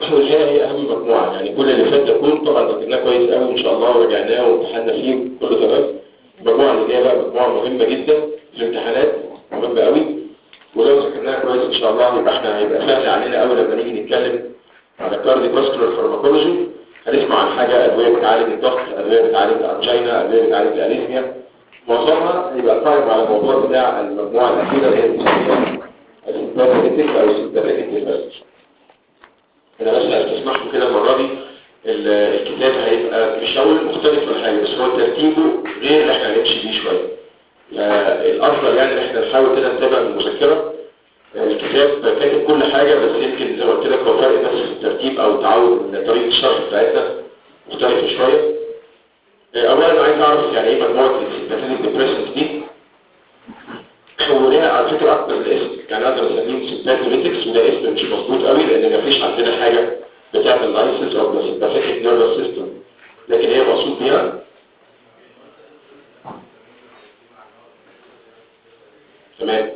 واللي هي هي اهم مجموعه يعني كل اللي فات ده كله طبعا ذاكرناه كويس قوي ان شاء الله ورجعناه وامتحنا فيه كله تمام المجموعه اللي جايه بقى مجموعه مهمه جدا في الامتحانات مهمه قوي ولو ذاكرناها كويس ان شاء الله يبقى احنا هيبقى سهل علينا قوي لما نيجي نتكلم على كارديو فاسكولار فارماكولوجي هنسمع عن حاجه ادويه بتعالج الضغط ادويه بتعالج الانجينا ادويه بتعالج الاريثميا معظمها يبقى قائم على الموضوع بتاع المجموعه الاخيره اللي هي بنسميها السيمباثيك او السيمباثيك ديفرنس انا بس هتسمحوا كده المره دي الكتاب هيبقى مش هقول مختلف ولا حاجه بس هو ترتيبه غير اللي احنا هنمشي بيه شويه الافضل يعني ان احنا نحاول كده نتابع المذكره الكتاب كاتب كل حاجه بس يمكن زي ما قلت لك هو فرق بس في الترتيب او تعود ان طريقه الشرح بتاعتنا مختلفه شويه اولا انا عايز اعرف يعني ايه مجموعه السيمباثيك ديبريشنز دي وليها على فكره اكتر من اسم يعني اقدر اسميه سيمباثيتكس وده اسم مش مظبوط قوي لان مفيش عندنا حاجه بتعمل لايسنس او سيمباثيك نيرفس سيستم لكن هي مقصود بيها تمام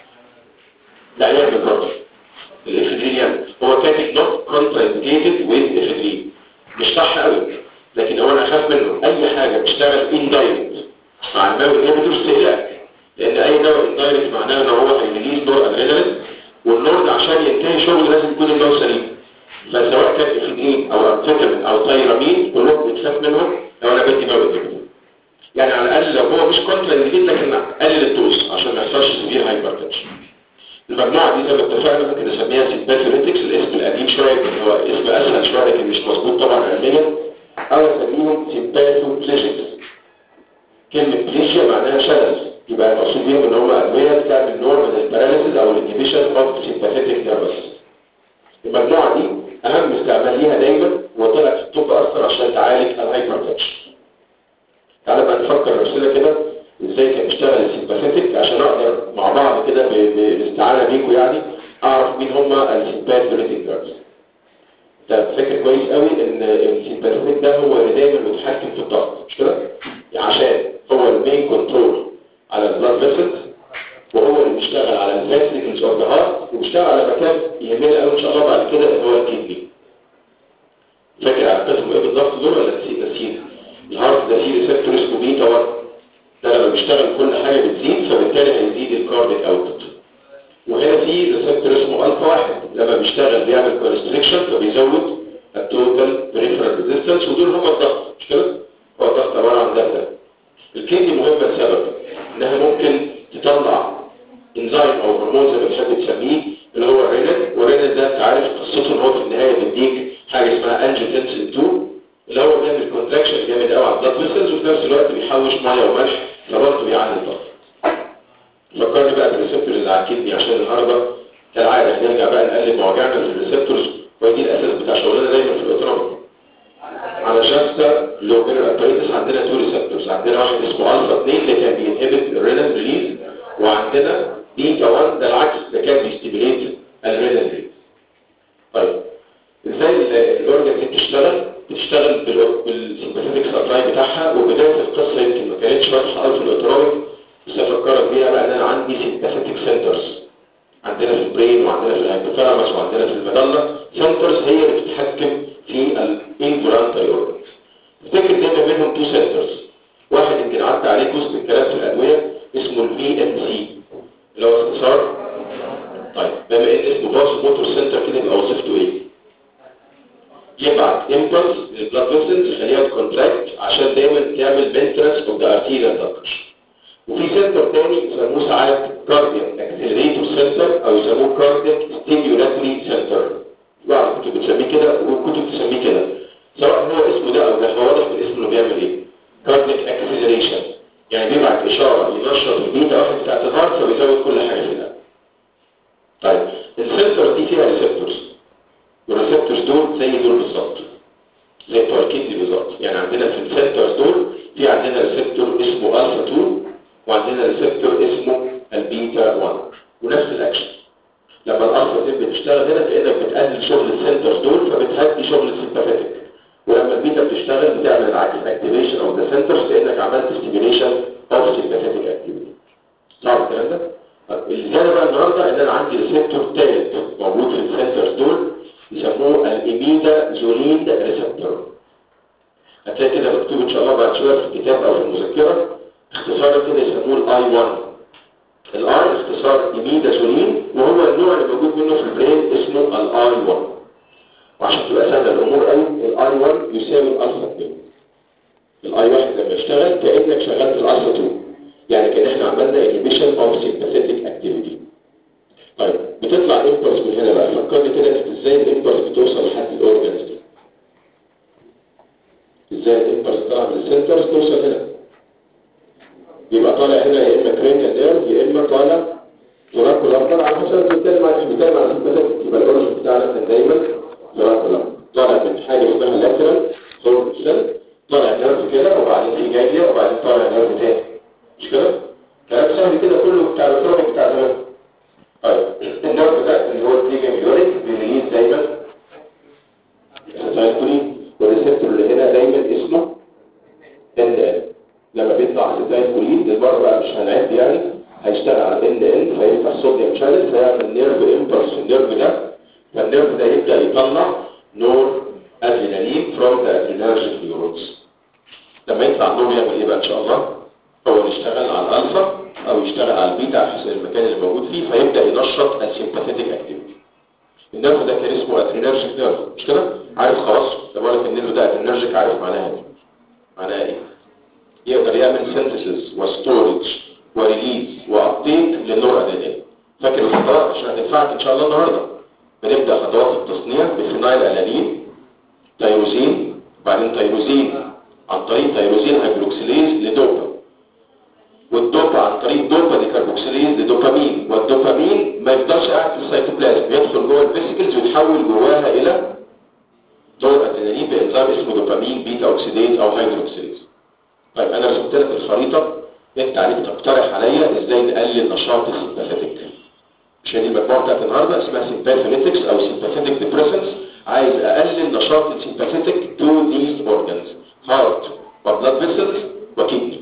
لا هي بالظبط الافيدرين يعني هو كاتب نوت كونترانديكيتد ويز افيدرين مش صح قوي لكن هو انا اخاف منه اي حاجه بتشتغل اندايركت مع الماوي انهبيتورز تقلق لان اي دواء اندايركت معناه ان هو هيريليز نور ادرينالين والنور ده عشان ينتهي شغل لازم يكون النور سليم فسواء كان افيدرين او امفيتامين او تايرامين كلهم بتخاف منهم لو انا بدي ماوي انهبيتور يعني على الاقل لو هو مش كونترانديكيت لكن قلل الدوز عشان ما يحصلش سيفير هايبرتنشن المجموعة دي زي ما اتفقنا ممكن نسميها سيمباثيوليتكس الاسم القديم شوية هو اسم اسهل شوية لكن مش مظبوط طبعا علميا او اسميهم سيمباثوبليجيكس كلمة بليجيا معناها شلل يبقى المقصود بيهم ان هم ادوية بتعمل نوع من الباراليسيس او الانهبيشن اوف سيمباثيتك نيرفس المجموعة دي اهم استعمال ليها دايما وطلعت في الطب اكثر عشان تعالج الهايبرتنشن تعالى بقى نفكر نفسنا كده ازاي كان بيشتغل السيمباثيتك عشان اقدر مع بعض كده بالاستعانه بيكم يعني اعرف مين هم السيمباثيتك نيرفز انت فاكر كويس قوي ان السيمباثيتك ده هو اللي دايما متحكم في الضغط مش كده عشان هو المين كنترول على البلاد فيسلز وهو اللي بيشتغل على الفاسيكلز اوف ذا هارت وبيشتغل على مكان يهمنا قوي ان شاء الله بعد كده اللي هو الكدني فاكر عرفتهم ايه بالضبط دول ولا نسيت الهارت ده فيه ريسبتور اسمه بيتا 1 ده لما بيشتغل كل حاجة بتزيد فبالتالي هيزيد الكارديك اوتبوت وهنا في ريسبتور اسمه الفا واحد لما بيشتغل بيعمل كونستريكشن فبيزود التوتال بريفرال ريزيستنس ودول هم الضغط مش كده؟ هو الضغط عبارة عن ده ده الكدني مهمة لسبب انها ممكن تطلع انزيم او هرمون زي ما بتحب تسميه اللي هو الرينين والرينين ده انت عارف قصته ان هو في النهاية بيديك حاجة اسمها انجيوتنسين 2 اللي هو بيعمل كونتراكشن جامد قوي على البلاد فيسلز وفي نفس الوقت بيحوش ميه وملح فبرضه بيعلي الضغط فكرني بقى بالريسبتورز اللي على الكدني عشان النهارده كالعاده هنرجع بقى نقلب مواجعنا في الريسبتورز ودي الاساس بتاع شغلنا دايما في الاوتونومي على شخصة لوبير ابريتس عندنا تو ريسبتورز عندنا واحد اسمه الفا 2 اللي كان بينهبت الرينال ريليز وعندنا بيتا 1 ده العكس ده كان بيستيميليت الرينال ريليز طيب ازاي الاورجن دي بتشتغل بتشتغل بالسيمباثيك سبلاي بتاعها وبدايه القصه يمكن ما كانتش واضحه قوي في الاوتونوميك بس افكرك بيها بقى ان انا عندي سيمباثيك سنترز عندنا في البرين وعندنا في الهايبوثالاموس وعندنا في المدلة سنترز هي اللي بتتحكم في الانفولانتري اورجنز افتكر دايما منهم تو سنترز واحد يمكن عدت عليه جزء من الكلام في الادويه اسمه الفي ام سي اللي هو اختصار طيب بما ان اسمه باص موتور سنتر كده يبقى وظيفته ايه؟ يبعت امبلس للبلاد فيسلز يخليها تكونتراكت عشان دايما تعمل مينترنس اوف ذا ارتيريال دكتش وفي سنتر تاني يسموه ساعات كاردياك اكسلريتور سنتر او يسموه كاردياك ستيميولاتوري سنتر بعض الكتب بتسميه كده والكتب بتسميه كده سواء هو اسمه ده او ده هو واضح من اسمه انه بيعمل ايه كاردياك اكسلريشن يعني بيبعت اشاره ينشط البيتا واحد بتاعت الهارت فبيزود كل حاجه في ده طيب السنتر دي فيها ريسبتورز والريسبتورز دول زي دول بالظبط زي بتوع الكدني بالظبط يعني عندنا في السنترز دول في عندنا ريسبتور اسمه الفا 2 وعندنا ريسبتور اسمه البيتا 1 ونفس الاكشن لما الالفا 2 بتشتغل هنا كانك بتقلل شغل السنترز دول فبتهدي شغل السيمباثيك ولما البيتا بتشتغل بتعمل العكس اكتيفيشن اوف ذا سنترز كانك عملت ستيميليشن اوف سيمباثيك اكتيفيتي صعب الكلام ده الزياده بقى النهارده ان انا عندي ريسبتور ثالث موجود في السنترز دول يسموه ال إميدا زولين ريسبتور هتلاقي كده مكتوب إن شاء الله بعد شوية في الكتاب أو في المذكرة اختصارا كده يسموه الاي 1 الاي اختصار إميدا زولين وهو النوع اللي موجود منه في البرين اسمه الاي 1 وعشان تبقى سهلة الأمور قوي الاي 1 يساوي الألفا 2 الاي 1 لما يشتغل كأنك شغلت الألفا 2 يعني كان احنا عملنا inhibition of sympathetic activity طيب بتطلع امبلس من هنا بقى فكرني كده انت ازاي الامبلس بتوصل لحد الاورجنز دي ازاي الامبلس طالع من السنترز توصل هنا يبقى طالع هنا يا اما كرينيال نيرف يا اما طالع تراكولار على حسب بنتكلم عن بنتكلم عن السيمباثيك يبقى الاورجن بتاعنا كان دايما تراكولار طالع من حاجه اسمها لاترال هورن سيل طالع نيرف كده وبعدين في جايه وبعدين طالع نيرف تاني مش كده؟ كلام سهل كده كله بتاع الكرونيك بتاع زمان طيب النيرف ده اللي هو التريجاميوريك بيريليز دايما اسيتايلكولين والريسبتور اللي هنا دايما اسمه ان ان لما بيطلع اسيتايلكولين للمره بقى مش هنعد يعني هيشتغل على ان ان فيفتح صوديوم شانل فيعمل نيرف امبلس في النيرف ده فالنيرف ده يبدا يطلع نور ادرينالين فروم ذا ادرينرجيك نيورونز لما يطلع نور يعمل ايه بقى ان شاء الله هو يشتغل على الالفا او يشتغل على البيتا على حسب المكان اللي موجود فيه فيبدا ينشط السيمباثيتك اكتيفيتي النيرف ده كان اسمه ادرينرجيك نيرف مش كده عارف خلاص لما اقول لك النيرف ده ادرينرجيك عارف معناها ايه معناها ايه يقدر يعمل سينثيسيس وستورج وريليز وابديت للنور ادرينالين فاكر الخطوات عشان هتنفعك ان شاء الله النهارده بنبدا خطوات التصنيع بفينايل الانين تيروزين وبعدين تيروزين عن طريق تيروزين هيدروكسيليز لدوبا والدوبا عن طريق دوبا ديكربوكسيليز لدوبامين والدوبامين ما يفضلش قاعد في السيتوبلازم يدخل جوه الفيسيكلز ويتحول جواها الى دور ادرينالين بانزيم اسمه دوبامين بيتا اوكسيديز او هيدروكسيليز طيب انا رسمت لك الخريطه انت عليك تقترح عليا ازاي نقلل نشاط السيمباثيك مش هي دي المجموعه بتاعت النهارده اسمها سيمباثينيتكس او سيمباثيك ديبريسنس عايز اقلل نشاط السيمباثيك تو ذيز اورجانز هارت وبلاد فيسلز وكيدني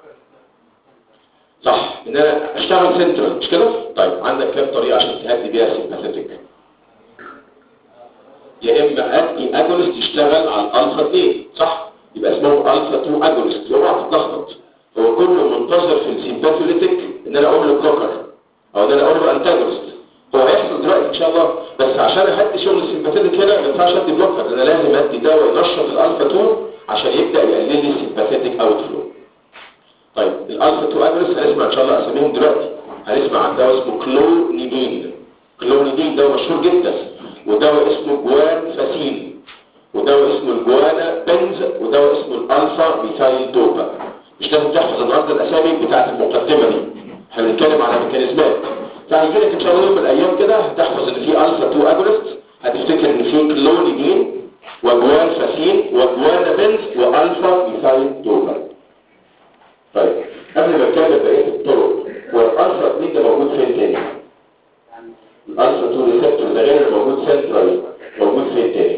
صح ان انا اشتغل سنترال مش كده طيب عندك كام طريقه عشان تهدي بيها السيمباثيك يا اما ادي اجونست يشتغل على الالفا 2 صح يبقى اسمه الفا 2 اجونست اوعى تتلخبط هو كله منتظر في السيمباثوليتيك ان انا اقول له بلوكر او ان انا اقول له انتاجونست هو هيحصل دلوقتي ان شاء الله بس عشان اهدي شغل السيمباثيك هنا ما ينفعش ادي بلوكر انا لازم ادي دواء ينشط الالفا 2 عشان يبدا يقلل لي السيمباثيك اوت فلو طيب الالفا 2 اجونست هنسمع ان شاء الله اساميهم دلوقتي هنسمع عن دواء اسمه كلونيدين كلونيدين دواء مشهور جدا ودواء اسمه جوان فاسين ودواء اسمه الجوانا بنز ودواء اسمه الالفا ميثايل دوبا مش لازم تحفظ النهارده الاسامي بتاعت المقدمه دي احنا بنتكلم على ميكانيزمات فهيجي لك ان شاء الله يوم من الايام كده هتحفظ ان في الفا 2 اجونست هتفتكر ان في كلونيدين وجوان فاسين وجوانا بنز والفا ميثايل دوبا طيب قبل ما نتكلم بقيه الطرق والالفا 2 ده موجود فين تاني الالفا 2 ريسبتور ده غير الموجود سنترال موجود فين تاني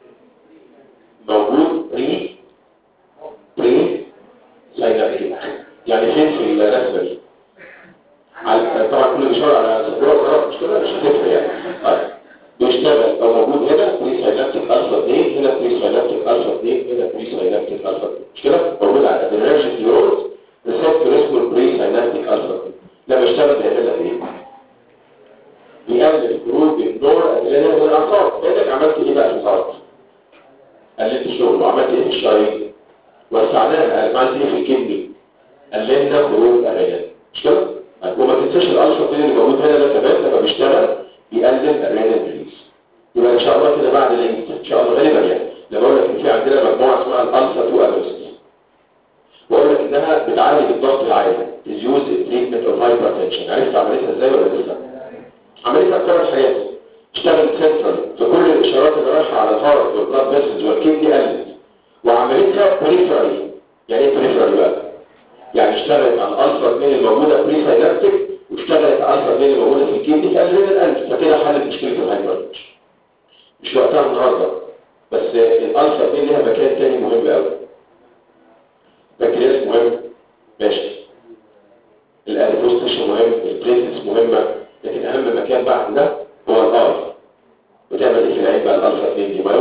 موجود بري بري ساينابتيك يعني فين في الرسمه دي على طبعا كل اشاره على سبوره مش كده مش هتفرق يعني طيب بيشتغل لو موجود هنا بري ساينابتيك الفا 2 هنا بري ساينابتيك الفا 2 هنا بري ساينابتيك الفا 2 مش كده موجود على الادرينرجيك نيورونز ريسبتور اسمه البري ساينابتيك الفا 2 لما يشتغل بيعمل لك ايه؟ بيقلل خروج النور ادرينالين من الاعصاب كانك عملت ايه بقى في الهارت قللت الشغل وعملت ايه في الشرايين وسعناها عملت ايه في الكدني قللنا خروج ادرينالين مش كده وما تنساش الالفا اللي موجود هنا ده كمان لما بيشتغل بيقلل الادرينالين ريليز يبقى ان شاء الله كده بعد العيد ان شاء الله غالبا يعني لما اقول لك ان في عندنا مجموعه اسمها الالفا 2 اجونست واقول لك انها بتعالج الضغط العالي is used in treatment of hypertension عرفت عملتها ازاي ولا لسه عمليه اكثر الحاجات اشتغل سنترال في كل الاشارات اللي رايحه على الهارت والبلاد فيسلز والكدني قلت وعملتها بريفرالي يعني ايه بريفرالي بقى يعني اشتغلت على الالفا 2 الموجوده بري ساينابتيك واشتغلت على الالفا 2 الموجوده في الكدني فقللت القلب فكده حلت مشكله الهايبرتنشن مش وقتها النهارده بس الالفا 2 ليها مكان تاني مهم قوي بنكرياس مهم ماشي الاديبوستيشن مهم البليتس مهمه لكن اهم مكان بعد ده هو الاي بتعمل ايه في العين بقى الالفا 2 دي ما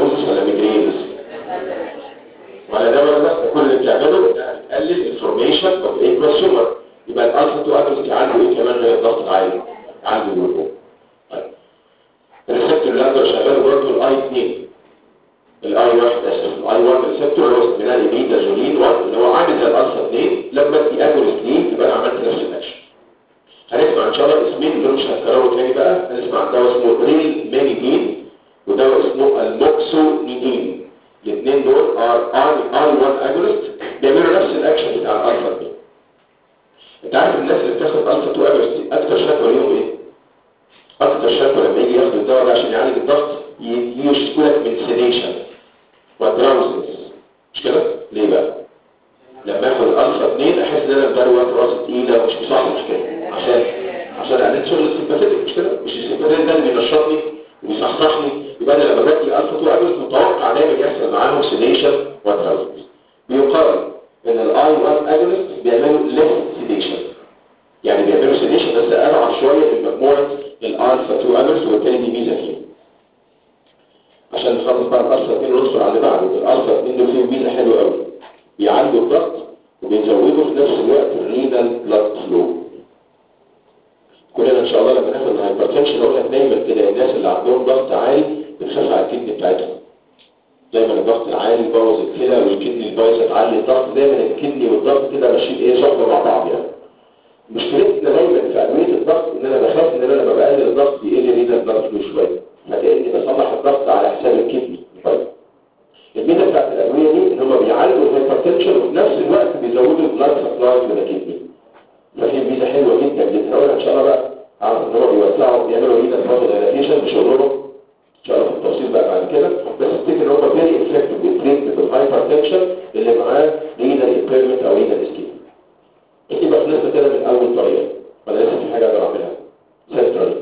والسوبر يبقى الالفا 2 اجونست عنده ايه كمان غير الضغط العالي عنده جلوكوز طيب الريسبتور اللي عنده شغال برضه الاي 2 الاي 1 اسف الاي 1 ريسبتور اللي هو اسمها ميتازولين 1 اللي هو عامل زي الالفا 2 لما ادي اجونست ليه يبقى انا عملت نفس الاكشن هنسمع ان شاء الله اسمين دول مش هنكرروا تاني بقى هنسمع عن دواء اسمه ريل مانيدين ودواء اسمه الموكسونيدين الاثنين دول ار اي 1 اجونست بيعملوا نفس الاكشن بتاع الالفا 2 انت عارف الناس اللي بتاخد الفا 2 اجونست اكتر شكوى ليهم ايه اكتر شكوى لما يجي ياخد الدواء ده عشان يعالج الضغط يشكو لك من سيديشن ودراوزنس مش كده ليه بقى لما اخد الالفا 2 احس ان انا مدروت راسي تقيله ومش مصحصح كده عشان عشان قلت شغل السيمباثيك مش كده مش السيمباثيك ده اللي بينشطني ويصحصحني يبقى انا لما بدي الفا 2 اجلس متوقع دايما يحصل معاهم سيديشن ودراوزنس بيقال ان الاي 1 اجلس بيعملوا ليس سيديشن يعني بيعملوا سيديشن بس اضعف شويه من مجموعه الالفا 2 اجلس وبالتالي دي ميزه فيهم عشان نخلص بقى الالفا 2 ونصر على اللي بعده الالفا 2 دول فيهم ميزه حلوه قوي بيعالجوا الضغط وبيزودوا في نفس الوقت الرينال بلاد فلو كلنا ان شاء الله لما ناخد الهايبرتنشن نقول لك دايما كده الناس اللي عندهم ضغط عالي بتخاف على الكدني بتاعتهم دايما الضغط العالي يبوظ الكلى والكدني البايظه تعلي الضغط دايما الكدني والضغط كده ماشيين ايه صحبه مع بعض يعني مشكلتنا دايما في ادويه الضغط ان انا بخاف ان انا لما بقلل الضغط يقل رينال بلاد فلو شويه فكاني بصلح الضغط على حساب الكدني طيب الميزه بتاعت الادويه دي ان هم بيعالجوا الهايبرتنشن وفي نفس الوقت بيزودوا البلاد سبلاي من الكدني فهي ميزه حلوه جدا جدا هقولها ان شاء الله بقى عارف ان هم بيوسعوا بيعملوا ايدا فاضل دايلاتيشن بشغلهم ان شاء الله في التفصيل بقى بعد كده بس افتكر ان هم فيري افكتيف بالتريتمنت الهايبرتنشن اللي معاه ايدا ايمبيرمنت او ايدا اسكيب يبقى خلصنا كده من اول طريقه ولا لسه في حاجه اقدر اعملها سنترال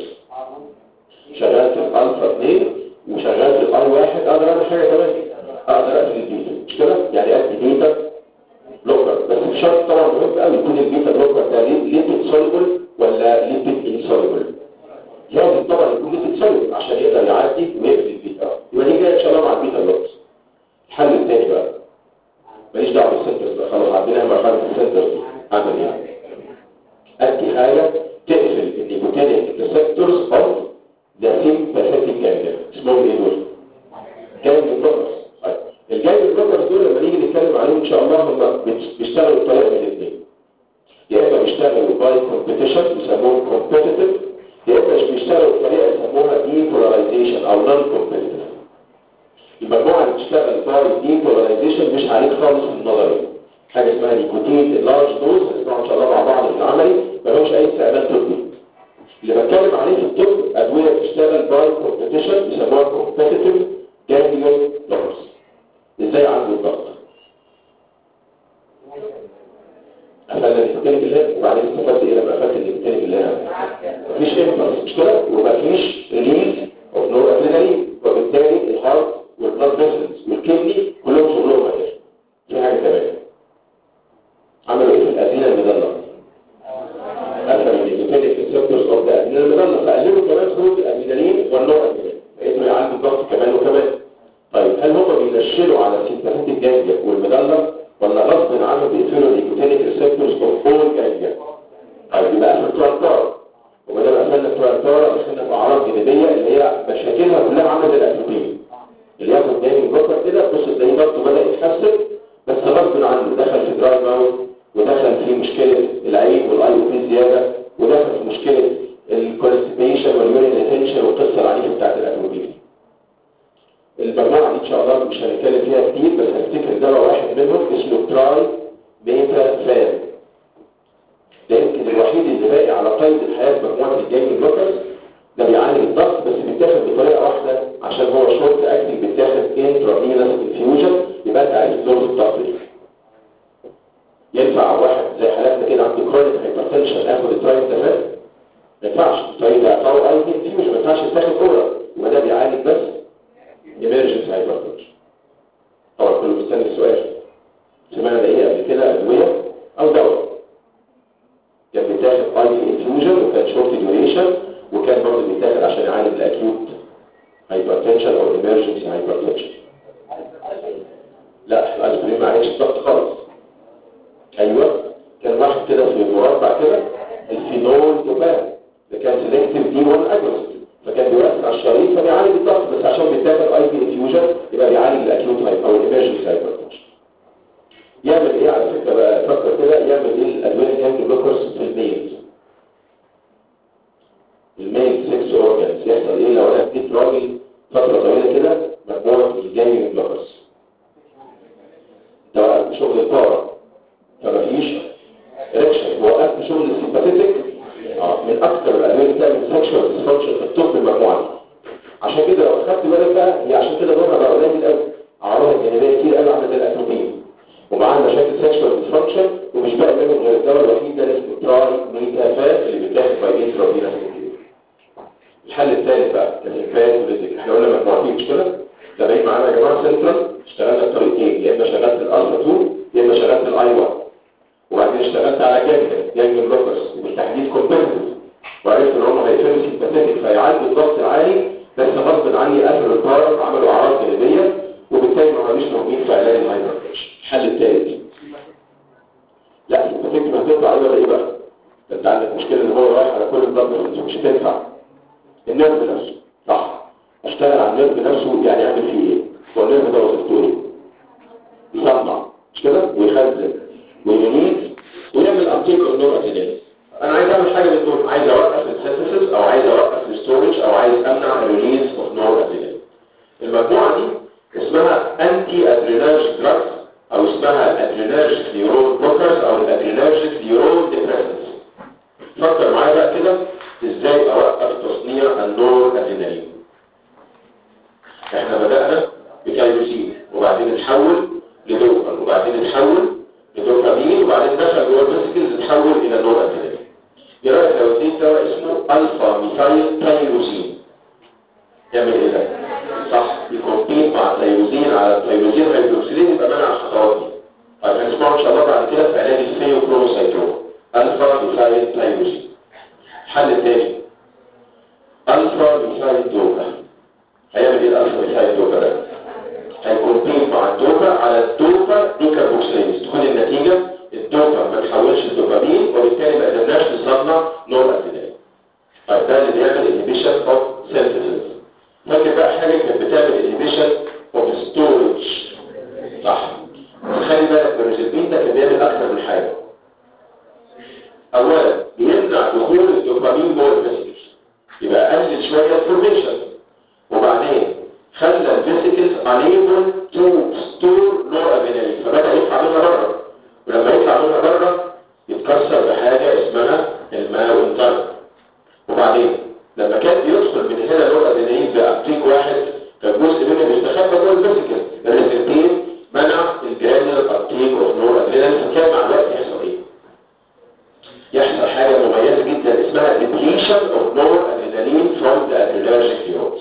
شغلت الالفا 2 وشغلت الاي 1 اقدر اعمل حاجه كمان اقدر اقفل البيتا مش كده يعني ادي بيتا بلوكر بس بشرط طبعا مهم قوي يكون البيتا بلوكر ده ليبيد سوليبل ولا ليبيد انسوليبل لازم طبعا يكون ليبيد سوليبل عشان يقدر يعدي ويقفل البيتا يبقى دي جايه ان شاء الله مع البيتا بلوكس الحل الثاني بقى ماليش دعوه بالسنترز بقى خلاص عدينا مرحله السنترز اعمل ايه ادي حاجه تقفل النيكوتينيك ريسبتورز اوف ذا سيمباثيك جانجليا اسمهم ايه دول؟ جانجليا بلوكرز الجانب البلوكرز دول لما نيجي نتكلم عليهم ان شاء الله هم بيشتغلوا بطريقه من الاثنين يا اما بيشتغلوا باي كومبيتيشن يسموهم كومبيتيتيف يا اما بيشتغلوا بطريقه يسموها ديبولاريزيشن او نون كومبيتيتيف المجموعه اللي بتشتغل باي ديبولاريزيشن مش عليك خالص في النظري حاجه اسمها نيكوتين اللارج دوز هنسمعها ان شاء الله مع بعض في العملي ما لهمش اي استعمال طبي اللي بتكلم عليه في الطب ادويه بتشتغل باي كومبيتيشن يسموها كومبيتيتيف جانجليون بلوكرز ازاي عنده الضغط قفلنا النيكوتينيك اللي وبعدين استفدت ايه لما قفلت النيكوتينيك اللي مفيش امبلس مش كده ومفيش ريليز اوف نور ادرينالين وبالتالي الهارت والبلاد فيسلز والكدني كلهم شغلهم مهير في حاجه كمان عملوا ايه في الادرينال المدلل قفل النيكوتينيك ريسبتورز اوف ذا ادرينال المدلل فقللوا كمان خروج الادرينالين والنور ادرينالين فقدروا يعالجوا الضغط كمان وكمان طيب هل هم بينشلوا على السيمباثيك جانجليا والمدلل ولا غصب عنهم بيقفلوا النيكوتينيك ريسبتورز اوف اول جانجليا طيب يبقى قفل التوانتار وما دام قفلنا التوانتار دخلنا في اعراض جانبيه اللي هي مشاكلها كلها عامله زي الاتروبين اللي ياخد جانب البكر كده بص تلاقيه ضغطه بدا يتحسن بس غصب عنه دخل في دراي ماوث ودخل في مشكله العين والاي او بي زياده ودخل في مشكله الكونستيبيشن واليورين ريتنشن والقصه العنيفه بتاعت الاتروبين المجموعة دي ان شاء الله مش هنتكلم فيها كتير بس هفتكر دواء واحد منهم اسمه تراي بيتا فان ده يمكن الوحيد اللي باقي على قيد الحياة مجموعة الجيم بلوكرز ده بيعالج الضغط بس بيتاخد بطريقة واحدة عشان هو شورت اكتنج بيتاخد انترافينوس انفيوجن يبقى انت عايز دوز الضغط دي ينفع واحد زي حالاتنا كده عنده كرونيك هايبرتنشن اخد التراي بيتا فان ما ينفعش التراي ده طاو اي انفيوجن ما ينفعش يتاخد اورال يبقى ده بيعالج بس emergency hypertension طبعا كله مستني السؤال سمعنا ايه قبل كده ادويه او دواء كان بيتاخد اي انفيوجن وكان شورت ديوريشن وكان برضه بيتاخد عشان يعالج الاكيوت هايبرتنشن او emergency hypertension لا الاسبرين ما عالجش الضغط خالص ايوه كان واحد كده بيعالج الضغط بس عشان بيتاخد اي بي انفيوجن يبقى بيعالج الاكيوت هايب او الامرجنسي هايبرتنشن يعمل ايه على فكره بقى فكر كده يعمل ايه الادويه الهاند بلوكرز في الميل الميل سكس اورجانز يحصل ايه لو انا اديت راجل فتره طويله كده مجموعه الجاي بلوكرز ده وقت شغل الطاره فمفيش ريكشن وقت شغل السيمباثيتك اه من اكثر الادويه اللي بتعمل سكشوال ديسفانكشن في الطب المجموعه دي عشان كده لو اخدت بالك بقى هي عشان كده دورها بقى قليل قوي اعراضها الجانبيه كتير قوي عامله زي الاتروبين ومعاها مشاكل سكشوال ديسفانكشن ومش بقى منهم غير الدواء الوحيد ده اسمه تراي ميتافات اللي بيتاخد باي انترافينوس الحل الثالث بقى الانفاس والريزك احنا قلنا مجموعتين مش كده ده باين معانا يا جماعه سنترال اشتغلنا بطريقتين يا اما شغلت الالفا 2 يا اما شغلت الاي 1 وبعدين اشتغلت على جانجل جانجل بلوكرز بالتحديد كومبيتيتيف وعرفت ان هم هيفرقوا سيمباثيتك فيعالجوا الضغط العالي بس غصب عني قفلوا الطرف وعملوا اعراض جانبيه وبالتالي ما عملوش موجودين في علاج الهايبرتنشن الحل الثالث لا سيمباثيتك هتطلع ايه ولا ايه بقى انت عندك مشكله ان هو رايح على كل الضغط مش هتنفع النيرف نفسه صح اشتغل على النيرف نفسه يعني اعمل فيه ايه هو النيرف ده وظيفته ايه يصنع مش كده ويخزن ويريد ويعمل ابتيك النور اتيلين انا عايز اعمل حاجه من دول عايز اوقف السينثيسيس او عايز اوقف الستورج او عايز امنع الريليز اوف نور اتيلين المجموعه دي اسمها انتي ادرينرجيك دراجز او اسمها ادرينرجيك نيورون بلوكرز او الادرينرجيك نيورون ديبريسنس فكر معايا بقى كده ازاي اوقف تصنيع النور ادرينالين احنا بدأنا بتايروسين وبعدين نتحول لدوبامين وبعدين نتحول لدوبامين وبعدين دخل جوه الفيسيكلز تحول الى نور ادرينالين ايه رايك لو اديت دواء اسمه الفا ميثايل تايروسين يعمل ايه ده صح يكومبيت مع التايروسين على التايروسين هيدروكسيلين يبقى منع الخطوات دي طيب هنسمعه ان شاء الله بعد كده في علاج الفيوكروموسايتوم الفا ميثايل تايروسين الحل الثاني الفا ميثايل دوبا هيعمل ايه الالفا ميثايل دوبا ده هيكومبيت مع الدوبا على الدوبا ديكاربوكسيليز تكون النتيجه الدوبا ما تحولش لدوبامين وبالتالي ما قدرناش نصنع نور ادرينالين طيب ده اللي بيعمل انهبيشن اوف سينثيسيس فاكر بقى حاجه كانت بتعمل انهبيشن اوف ستورج صح خلي بالك الريزبين ده كان بيعمل اكتر من حاجه اولا بيمنع دخول الدوبامين جوه الفيسيكلز يبقى قلل شويه الفورميشن وبعدين خلى الفيسيكلز unable to store noradrenaline فبدا يطلع منها بره ولما يطلع منها بره يتكسر بحاجه اسمها الماء والطرد وبعدين لما كان بيدخل من هنا نورادرينالين بابتيك واحد كان جزء منه بيستخبى جوه الفيسيكل الريسبتين منع الجرانيولار ابتيك اوف نورادرينالين فكان مع الوقت يحصل ايه؟ يحصل حاجة مميزة جدا اسمها depletion of noradrenaline from the adrenergic neurons.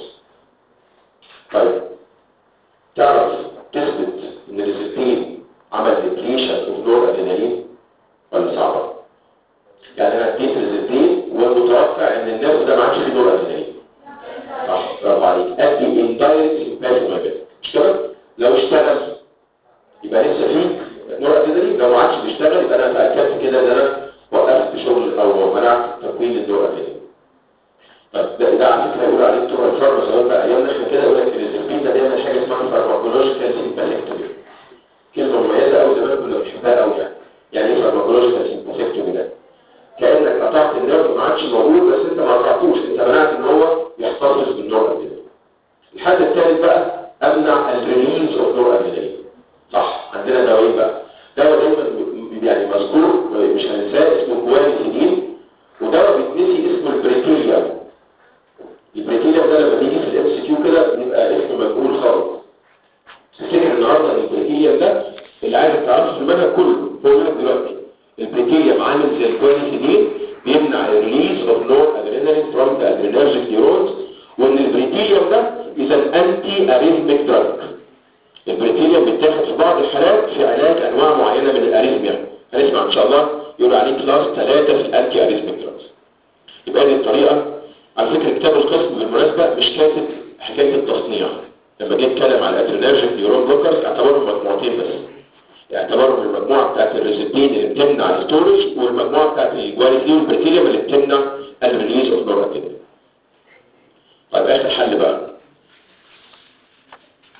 طيب تعرف تثبت ان الريسبتين عمل depletion of noradrenaline ولا صعبة؟ يعني انا اديت ريسبتين والمتوقع ان النيرف ده ما عادش فيه نورادرينالين. صح برافو عليك ادي indirect sympathomagnetic مش كده؟ لو اشتغل يبقى لسه فيه نورادرينالين لو ما عادش بيشتغل يبقى انا تاكدت كده ان انا وقفت شغل او منعت تكوين الدورة تاني طيب ده, ده على فكره يقول عليه بتوع الفارما زمان بقى ايام احنا كده يقول لك الريزربين ده بيعمل حاجه اسمها فارماكولوجيكال سيمباثيكتومي كلمه مميزه قوي زمان كنا بنحبها قوي يعني يعني ايه فارماكولوجيكال سيمباثيكتومي ده كانك قطعت النيرف ما عادش موجود بس انت ما قطعتوش انت منعت ان هو يحتفظ بالنور ادرينالين الحل الثالث بقى امنع الريليز اوف نور ادرينالين صح عندنا دواء بقى دواء دايما يعني مذكور مش هننساه اسمه جوانيسيدين ودواء بيتنسي اسمه البريتيليوم البريتيليوم ده لما بيجي في الام سي كيو كده بيبقى اسمه مجهول خالص تفتكر النهارده ان البريتيليوم ده اللي عايز تعرفه في المنهج كله هو منهج دلوقتي البريتيليوم عامل زي الجوانيسيدين بيمنع الريليز اوف نور ادرينالين فروم ذا ادرينرجيك نيورونز وان البريتيليوم ده از ان انتي اريثميك دراج البريتيليوم بيتاخد في بعض الحالات في علاج انواع معينه من الاريثميا هنسمع ان شاء الله يقول عليه كلاس 3 في الانتي اريثميك دراجز يبقى دي الطريقه على فكره كتاب القسم بالمناسبه مش كاتب حكايه التصنيع لما جه يتكلم على الادرينرجيك نيورون بلوكرز اعتبرهم مجموعتين بس اعتبرهم المجموعه بتاعت الريزبين اللي بتمنع الستورج والمجموعه بتاعت الجوانيكلي والبريتيليوم اللي بتمنع الريليز اوف نورادرينالين طيب اخر حل بقى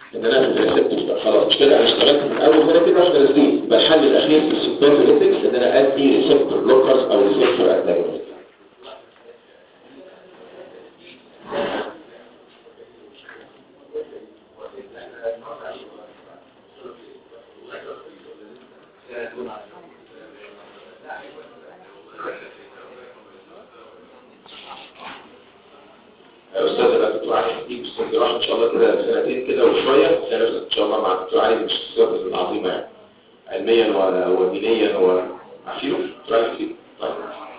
ان انا في الريسبتورز بقى خلاص مش كده انا اشتغلت من اول هنا كده 10 سنين يبقى الحل الاخير في السوبرفيليتكس ان انا ادي ريسبتور بلوكرز او ريسبتور انتاجونست يا استاذ انا دكتور علي هديك استاذ جراحه ان شاء الله كده سنتين كده وشويه هتلاقي نفسك ان شاء الله مع الدكتور علي من الشخصيات العظيمه يعني علميا و- ودينيا و عارفينه؟ دكتور علي عارفينه؟ طيب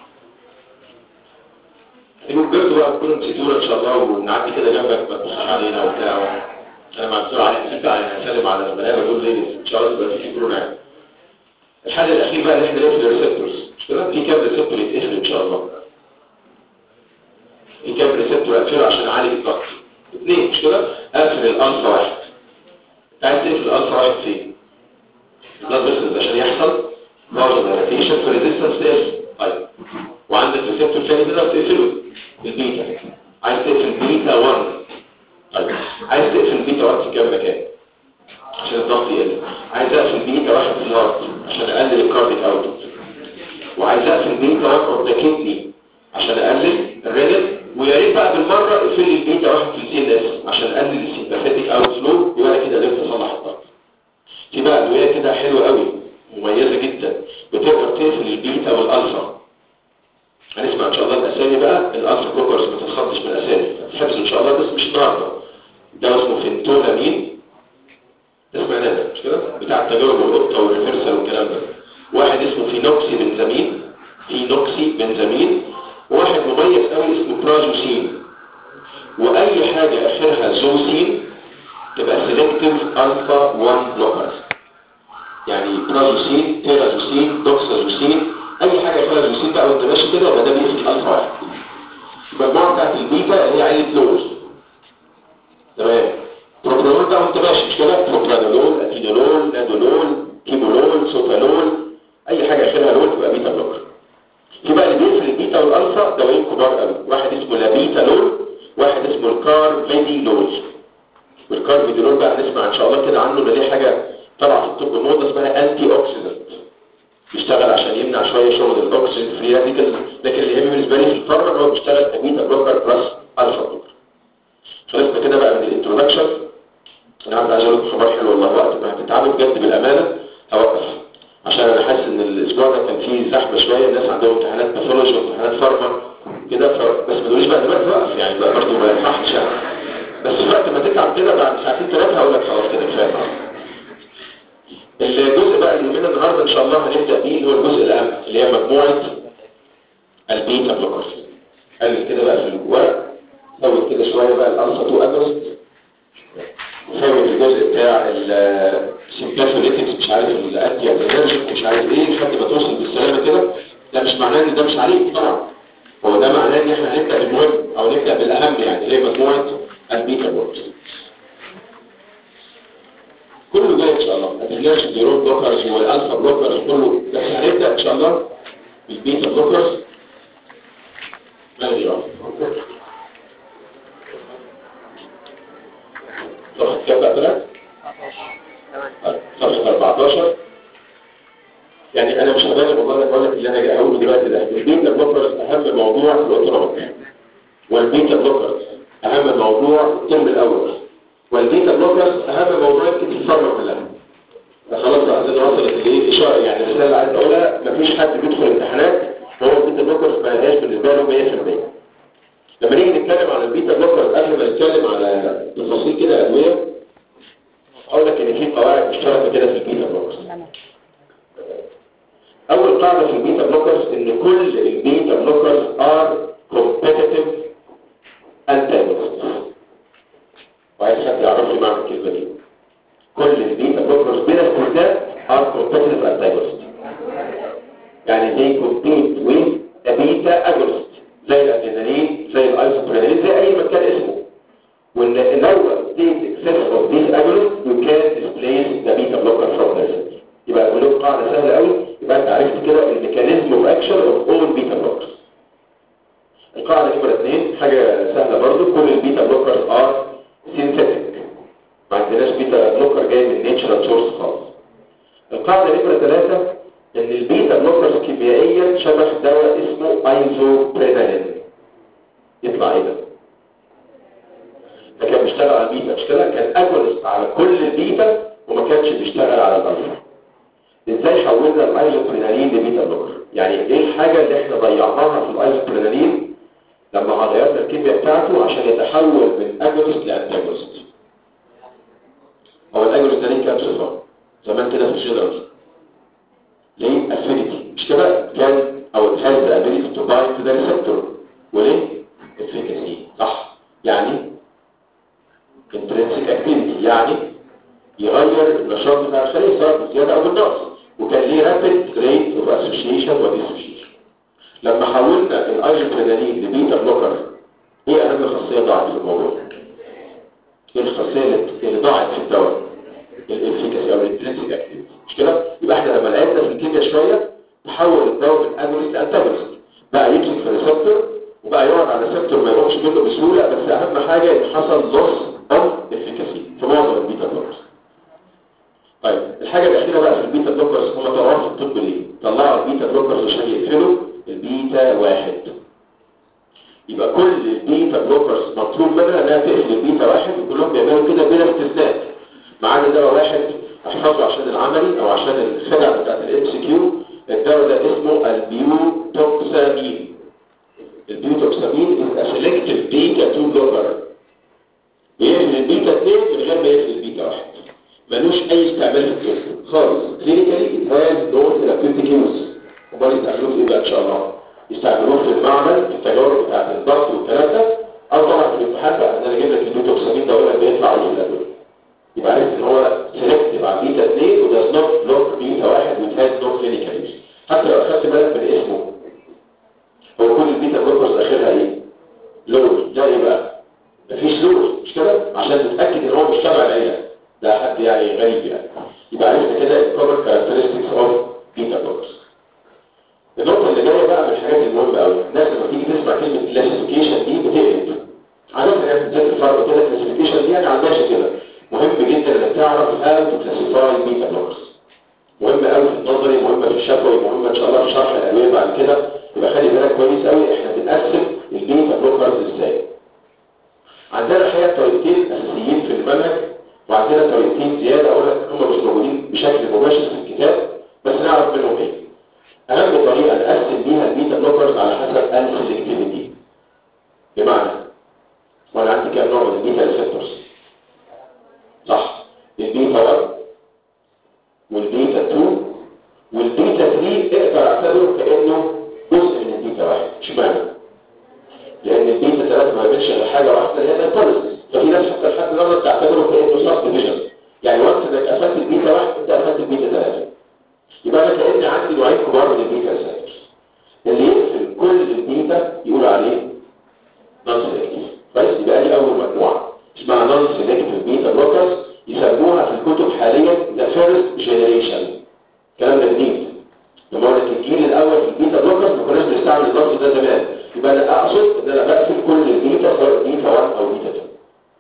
هتبقوا كبرتوا بقى تكونوا نسيتونا ان شاء الله ونعدي كده جنبك ما تبصش علينا وبتاع انا مع الدكتور علي نسيت يعني هسلم على الملاعب دول ليه ان شاء الله تبقى في كورونا يعني الحل الاخير بقى ان احنا نقفل الريسبتورز مش كده؟ في كام ريسبتور يتقفل ان شاء الله في كام ريسبتور اقفله عشان اعالج الضغط اثنين مش كده اقفل الالفا واحد عايز تقفل الالفا واحد فين البلاد فيسلز عشان يحصل برضه دايلاتيشن في ريزيستنس اس طيب وعندك ريسبتور ثاني كده بتقفله البيتا عايز تقفل بيتا 1 طيب عايز تقفل بيتا 1 في كام مكان عشان الضغط يقل عايز اقفل بيتا واحد في الهارت عشان اقلل الكارديك اوتبوت وعايز اقفل بيتا 1 اوف ذا كدني عشان اقلل الرينال ويا ريت بقى بالمره اقفل لي البيتا واحد في السي ان اس عشان اقلل السيمباثيك اوت فلو يبقى أنا كده قدرت اصلح الضغط في بقى ادويه كده حلوه قوي مميزه جدا بتقدر تقفل البيتا والالفا هنسمع ان شاء الله الاسامي بقى الالفا كوكرز ما تتخضش من الاسامي هتحفظ ان شاء الله بس مش النهارده ده اسمه فينتولامين ده سمعناه ده مش كده بتاع التجارب والقطه والريفرسال والكلام ده واحد اسمه فينوكسي بنزامين فينوكسي بنزامين واحد مميز قوي اسمه براجوسين واي حاجة اخرها زوسين تبقى سيلكتيف الفا 1 بلوكرز يعني براجوسين تيرازوسين دوكسازوسين اي حاجة اخرها زوسين بقى وانت ماشي كده يبقى ده بيقفل الفا واحد المجموعة بتاعت البيتا هي عيلة لوز تمام بروبرانول بقى وانت ماشي مش كده بروبرانولول اتينولول نادولول كيمولول سوتانول اي حاجة اخرها لول تبقى بيتا بلوكر في بقى اللي بيقفل البيتا والالفا دوايين كبار قوي واحد اسمه لابيتالول واحد اسمه الكارفيديلول والكارفيديلول بقى هنسمع ان شاء الله كده عنه ان ليه حاجه طالعه في الطب موضه اسمها انتي اوكسيدنت بيشتغل عشان يمنع شويه شغل الاوكسيدنت فري راديكال لكن اللي يهم بالنسبه لي في الفارما ان هو بيشتغل كبيتا بلوكر بلس الفا بلوكر خلصنا كده بقى من الانترودكشن انا عايز اقول لكم خبر حلو والله وقت ما هتتعامل بجد بالامانه هوقف عشان انا حاسس ان الاسبوع ده كان فيه زحمه شويه الناس عندهم امتحانات باثولوجي وامتحانات فارما كده ف... بس ما تقوليش بقى دلوقتي وقف يعني بقى برضه ما ينفعش يعني بس وقت ما تتعب كده بعد ساعتين ثلاثه هقول لك خلاص كده كفايه الجزء بقى اللي يهمنا النهارده ان شاء الله هنبدا بيه اللي هو الجزء الاهم اللي هي مجموعه البيتا بلوكرز قلل كده بقى في الورق زود كده شويه بقى الالفا 2 اجونست فاهم الجزء بتاع السيمباثوليتكس مش عارف الانتي ادرينرجيك مش عارف ايه لحد ما توصل بالسلامه كده ده مش معناه ان ده مش عليك طبعا هو ده معناه ان احنا هنبدا بالمهم او نبدا بالاهم يعني اللي هي مجموعه البيتا بلوكرز كله جاي ان شاء الله ادرينرجيك نيورون بلوكرز والالفا بلوكرز كله بس هنبدا ان شاء الله بالبيتا بلوكرز ما هي صفحة كام بقى طلعت؟ صفحة 14 يعني انا مش هبالغ والله انا بقول لك اللي انا جاي اقوله دلوقتي ده البيتا بلوكرز اهم موضوع في الاوتونوميك والبيتا بلوكرز اهم موضوع الترم الاول والبيتا بلوكرز اهم موضوع يمكن في الفارما كلها خلاص بقى عايزين وصلت الايه اشاره يعني الرساله اللي عايز اقولها مفيش حد بيدخل امتحانات هو البيتا بلوكرز ما لهاش بالنسبه له 100% لما نيجي نتكلم على البيتا بلوكرز قبل ما نتكلم على تفاصيل كده ادويه اقول لك ان في قواعد مشتركه كده في البيتا بلوكرز اول قاعده في البيتا بلوكرز ان كل البيتا بلوكرز ار كومبيتيتيف انتاجونست وعايز حد يعرف لي معنى الكلمه دي كل البيتا بلوكرز بلا استثناء ار كومبيتيتيف انتاجونست يعني they compete with a beta agonist زي الادرينالين زي الايسوبرينالين زي اي مكان اسمه وان لو state excess of this agonist you can displace the beta blocker from the receptor يبقى اقول لكم قاعده سهله قوي يبقى انت عرفت كده الميكانيزم اوف اكشن اوف اول بيتا بلوكرز القاعده نمره اثنين حاجه سهله برضو كل البيتا بلوكرز ار سينثيتك ما عندناش بيتا بلوكر جاي من نيتشرال سورس خالص القاعده نمره ثلاثة ان البيتا بلوكرز كيميائيا شبه دواء اسمه ايزوبرينالين يطلع ايه ده ده كان بيشتغل على البيتا مش كده كان اجونست على كل البيتا وما كانش بيشتغل على الالفا ازاي حولنا الايزوبرينالين لبيتا بلوكر يعني ايه الحاجه اللي احنا ضيعناها في الايزوبرينالين لما غيرنا الكيمياء بتاعته عشان يتحول من اجونست لانتاجونست هو الاجونست ده ليه كام صفه زمان كده في الجنرال ليه افينيتي مش كده كان او it has the ability to bind to the receptor وليه efficacy صح يعني intrinsic activity يعني يغير النشاط بتاع الخلية سواء بالزيادة او بالنقص وكان ليه rapid rate of association و dissociation لما حولنا الايزوبرينالين لبيتا بلوكر ايه اهم خاصية ضاعت في الموضوع ايه الخاصية اللي- اللي ضاعت في الدواء الافيكاسي او الانترنسيك اكتيفيتي مش كده يبقى احنا لما لعبنا في الكيمياء شويه تحول الدواء من اجونست لانتاجونست بقى يمسك في الريسبتور وبقى يقعد على الريسبتور ما يقومش منه بسهوله بس اهم حاجه ان حصل لوس اوف افيكاسي في معظم البيتا بلوكرز طيب الحاجه الاخيره بقى في البيتا بلوكرز هم طلعوها في الطب ليه طلعوا البيتا بلوكرز عشان يقفلوا البيتا واحد يبقى كل البيتا بلوكرز مطلوب منها انها تقفل البيتا واحد وكلهم بيعملوا كده بلا استثناء ما عدا دواء واحد احفظه عشان العملي او عشان الخدع بتاعت الام سي كيو الدواء ده اسمه البيوتوكسامين البيوتوكسامين is a selective beta 2 blocker بيقفل البيتا 2 من غير ما يقفل البيتا واحد ملوش اي استعمال في الجسم خالص clinically it has no therapeutic use امال يستعملوه في ايه بقى ان شاء الله يستعملوه في المعمل في التجارب بتاعت الضغط والكلام ده او طبعا في الامتحان بقى ان انا اجيب لك البيوتوكسامين ده ولا بيطلع ايه في الادويه يبقى عرفت ان هو سيلكتيف على بيتا 2 وداز نوت بلوك بيتا 1 which has no clinical use حتى لو اخدت بالك من اسمه هو كل البيتا بلوكرز اخرها ايه؟ لود ده ايه بقى؟ مفيش لود مش كده؟ عشان تتاكد ان هو مش تبع العيله ده حد يعني غريب يعني يبقى عرفت كده الكومن كاركترستكس اوف بيتا بلوكرز النقطة اللي جاية بقى من الحاجات المهمة قوي الناس لما تيجي تسمع كلمة كلاسيفيكيشن دي بتقلب عادة يعني بتذاكر فرق كده كلاسيفيكيشن دي يعني عندهاش كده مهم جدا انك تعرف how to classify beta blockers مهم قوي في النظري مهم في الشفوي مهم ان شاء الله في شرح الادويه بعد كده يبقى خلي بالك كويس قوي احنا بنقسم البيتا بلوكرز ازاي عندنا الحقيقه طريقتين اساسيين في المنهج وعندنا طريقتين زياده اقول لك هم مش موجودين بشكل مباشر في الكتاب بس نعرف منهم ايه اهم طريقه نقسم بيها البيتا بلوكرز على حسب السلكتيفيتي بمعنى وانا عندي كام نوع من البيتا ريسبتورز صح البيتا 1 والبيتا 2 والبيتا 3 اقدر اعتبره كانه جزء من البيتا 1 اشمعنى لان البيتا 3 ما بيعملش غير حاجه واحده اللي هي البوليس ففي ناس حتى لحد النهارده بتعتبره كانه سب ديفيجن يعني وقت انك قفلت البيتا 1 انت قفلت البيتا 3 يبقى انا كاني عندي نوعين كبار من البيتا ريسبتورز اللي يقفل كل البيتا يقول عليه نون سيلكتيف كويس يبقى دي اول مجموعه اسمها نون سيلكتيف بيتا بلوكرز يسموها في الكتب حاليا ذا فيرست جينيريشن الكلام ده جديد لما اقول لك الجيل الاول في البيتا بلوكرز ما كناش بنستعمل اللفظ ده زمان يبقى انا اقصد ان انا بقفل كل البيتا سواء بيتا 1 او بيتا 2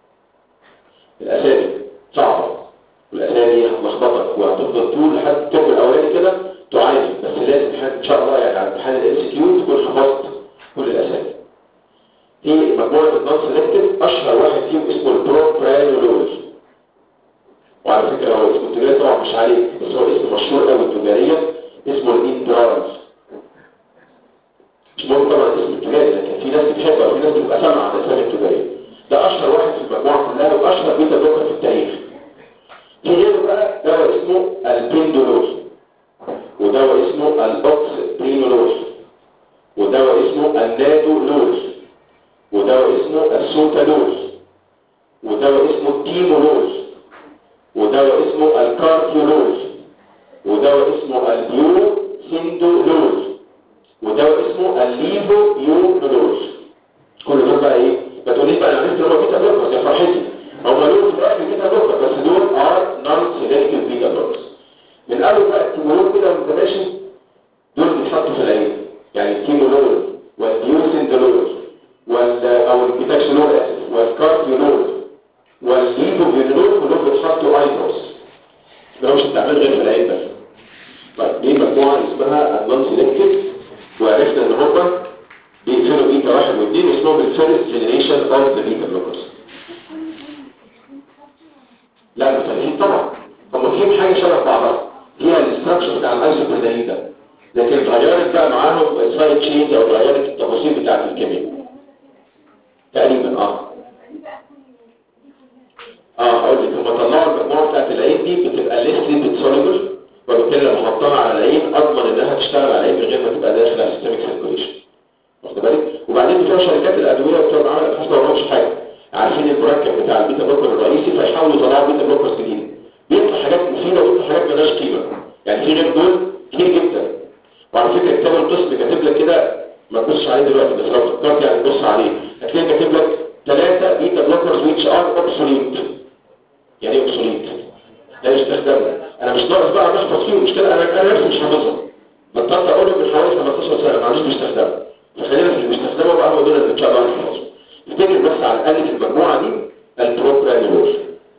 الاسامي صعبه والاسامي هتلخبطك وهتفضل طول لحد الترم الاولاني كده تعاني بس لازم ان شاء الله يعني على امتحان الام سي كيو تكون حفظت كل الاسامي في مجموعه النون سيلكتيف اشهر واحد فيهم اسمه البروبرانولول وعلى فكره هو اسمه التجاري طبعا مش عليه بس هو اسم مشهور قوي تجاريا اسمه الاندرال مش مهم طبعا اسم التجاري لكن في ناس بتحبه وفي ناس بتبقى سامعه عن الاسامي التجاريه ده اشهر واحد في المجموعه كلها واشهر بيتا بلوكر في التاريخ في غيره بقى دواء اسمه البندولول ودواء اسمه الاوكسبرينولول ودواء اسمه النادولول ودواء اسمه السوتالول ودواء اسمه التيمولول ودواء اسمه الكارتيولول ودواء اسمه البيو سندولول ودواء اسمه الليفو يونولول كل دول بقى ايه ما تقوليش بقى انا عرفت ان هو بيتا بلوكرز يا فرحتي هم دول في الاخر بيتا بلوكر بس دول ار نون سيلكتيف بيتا بلوكرز من اول بقى التيمولول كده وانت ماشي دول بيتحطوا في العين يعني التيمولول والديوسندولول وال او البيتاكسولول اسف والكارتيولول والليفوفينولول كلهم بيتحطوا ده مش بتعمل غير في العين بس طيب دي مجموعه اسمها النون سيلكتيف وعرفنا ان هم بيقفلوا بيتا واحد واثنين اسمهم الفيرست جنريشن اوف ذا بيتا بلوكرز لا مختلفين طبعا هم فيهم حاجه شبه بعضها هي الاستراكشر بتاع الايزوبريدالين ده لكن اتغيرت بقى معاهم السايد تشينز او اتغيرت التفاصيل بتاعت الكيمياء تقريبا اه اه هقول لك هم طلعوا المجموعه بتاعت العين دي بتبقى ليسلي بتسوليبل وبالتالي لما احطها على العين اضمن انها تشتغل على العين من غير ما تبقى داخله سيستميك سيركوليشن واخد بالك وبعدين بتوع شركات الادويه بتوع عمل ابحاث ما وراهمش حاجه عارفين المركب بتاع البيتا بلوكر الرئيسي فيحاولوا يطلعوا بيتا بلوكر جديد بيطلع حاجات مفيده ويطلع حاجات مالهاش قيمه يعني في غير دول كتير جدا وعلى فكره كتاب القسم كاتب لك كده ما تبصش عليه دلوقتي بس لو فكرت يعني تبص عليه هتلاقي كاتب لك ثلاثه بيتا بلوكرز ويتش ار اوبسوليت يعني ايه اوبسوليت لا يستخدموا انا مش ناقص بقى بحفظ فيهم مش كده انا انا نفسي مش حافظهم بطلت اقولهم من حوالي 15 سنه ما عنديش بيستخدموا فخلينا في اللي بيستخدموا بقى هو دول اللي ان شاء الله هنحفظهم افتكر بس على الاقل في المجموعه دي البروبرانولول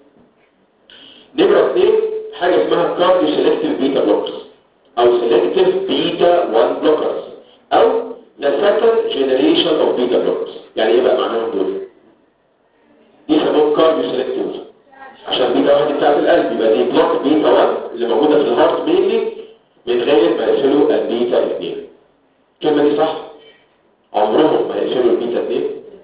نمره اثنين حاجه اسمها كارديو سيلكتيف بيتا بلوكرز او سيلكتيف بيتا 1 بلوكرز او the second generation of beta blockers يعني ايه بقى معناهم دول دي يسموهم كارديو سيلكتيف عشان بيتا واحد بتاعت القلب يبقى دي بلوك بيتا 1 اللي موجوده في الهارت مينلي من غير ما يقفلوا البيتا 2 الكلمه دي صح عمرهم ما يقفلوا البيتا 2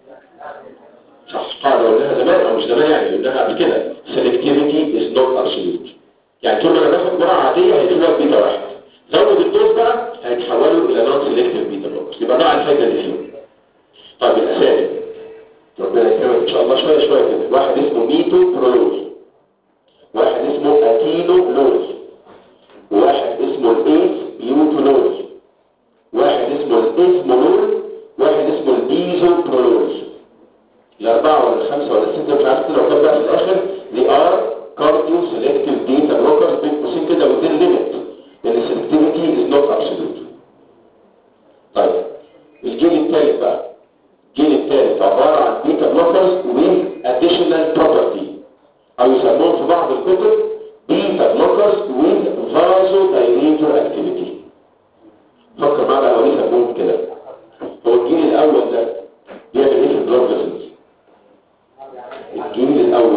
صح قاعده قلناها زمان او مش زمان يعني قلناها قبل كده selectivity is not absolute يعني طول ما انا باخد جرعه عاديه هيقفلوها بيتا واحد زود الدوز بقى هيتحولوا الى نون سيلكتيف بيتا بلوكرز يبقى ده الفايده اللي فيهم طيب الاسامي ربنا يكرمك ان شاء الله شويه شويه كده واحد اسمه ميتو برولوز واحد اسمه اتينو لوز واحد اسمه الايس بيوتولوز واحد اسمه الاسمولول واحد اسمه البيزو برولوز الاربعه ولا الخمسه ولا السته مش عارف كده لو كان بقى في الاخر they are cardio selective data blockers بين قوسين كده within limit لان السلكتيفيتي is not absolute طيب الجيل الثالث بقى الجيل الثالث عباره عن بيتا بلوكرز with additional property او يسموهم في بعض الكتب بيتا بلوكرز with vasodilator activity فكر معنا هو ليه سموهم كده هو الجيل الاول ده بيعمل ايه في البلوك فيسلز الجيل الاول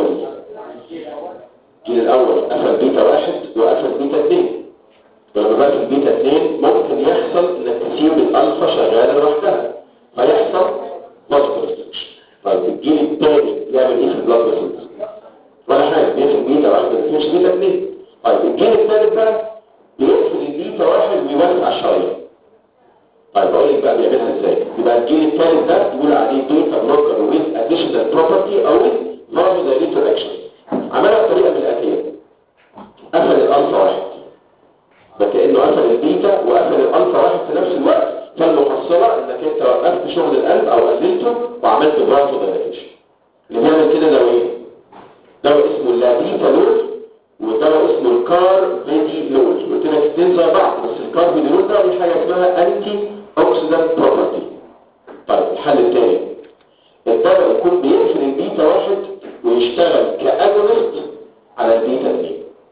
الجيل الاول قفل بيتا واحد وقفل بيتا اثنين ولما بقى في البيتا اثنين ممكن يحصل انك تسيب الالفا شغاله لوحدها فيحصل ماسكو طيب الجيل الثاني يعمل ايه في البلوك فيسلز ولا حاجة بيقفل بيتا واحد بس مش بيتا اثنين طيب الجيل الثالث بقى بيقفل البيتا واحد ويوسع الشرايين طيب اقول لك بقى بيعملها ازاي يبقى الجيل الثالث ده يقول عليه بيتا بلوكر ويز اديشنال بروبرتي او ويز فازودايليتور اكشن عملها بطريقه من الاتيه قفل الالفا واحد فكانه قفل البيتا وقفل الالفا واحد في نفس الوقت فالمحصله انك انت وقفت شغل القلب او قللته وعملت فازودايليتيشن اللي بيعمل كده ده ايه؟ دواء اسمه اللابيتالول ودواء اسمه الكار فيديلول قلت لك اثنين زي بعض بس الكار فيديلول ده ليه حاجه اسمها انتي اوكسيدانت بروبرتي طيب الحل الثاني الدواء يكون بيقفل البيتا واحد ويشتغل كاجونست على البيتا 2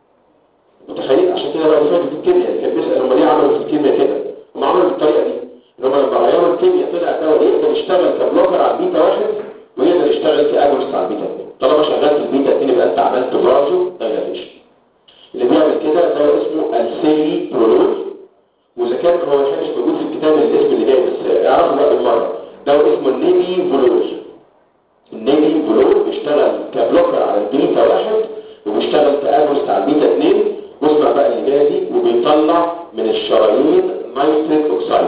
متخيل عشان كده بقى فاتت الكيمياء كان بيسال هم ليه عملوا في الكيمياء كده هم عملوا بالطريقه دي ان هم لما غيروا الكيمياء طلع دواء يقدر يشتغل كبلوكر على البيتا واحد ويقدر يشتغل كاجونست على البيتا 2 طالما شغلت البيتا 2 يبقى انت عملت برازو دايلاتيشن اللي بيعمل كده دواء اسمه السيلي برولوز واذا كان هو الحين مش موجود في الكتاب الاسم اللي جاي بس اعرفه بقى بالمره دواء اسمه النيبي فولوز النيبي فولوز بيشتغل كبلوكر على البيتا واحد وبيشتغل كاجونست على البيتا 2 واسمع بقى اللي جاي دي وبيطلع من الشرايين نيتريك اوكسايد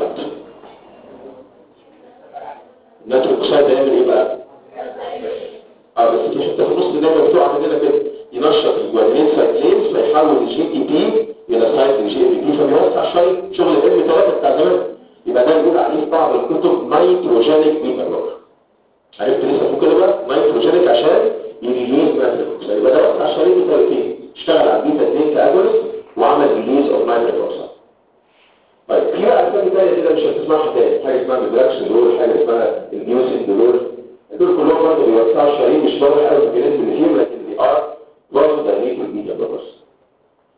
النيتريك اوكسايد ده يعمل ايه بقى؟ اه بس في حته في النص دايما بتقع عندنا كده ينشط الجوانين سايكلينز فيحول الجي تي بي الى سايكل جي بي بي فبيوسع شويه شغل الام 3 بتاع زمان يبقى ده بيقول عليه في بعض الكتب نيتروجينيك بيتا بلوكر عرفت ليه سموه كده بقى نيتروجينيك عشان يريليز نيتريك اوكسيد يبقى ده وسع الشرايين بطريقتين اشتغل على البيتا 2 كاجونست وعمل ريليز اوف نيتريك اوكسيد طيب في بقى اسامي ثانيه كده مش هتسمعها تاني حاجه اسمها ميدراكسين دول حاجه اسمها النيوسين دول دول كلهم برضه بيوسعوا الشرايين مش بره قوي في الجنين اللي فيهم لكن دي ار برضه دايليت الميديا بلوكرز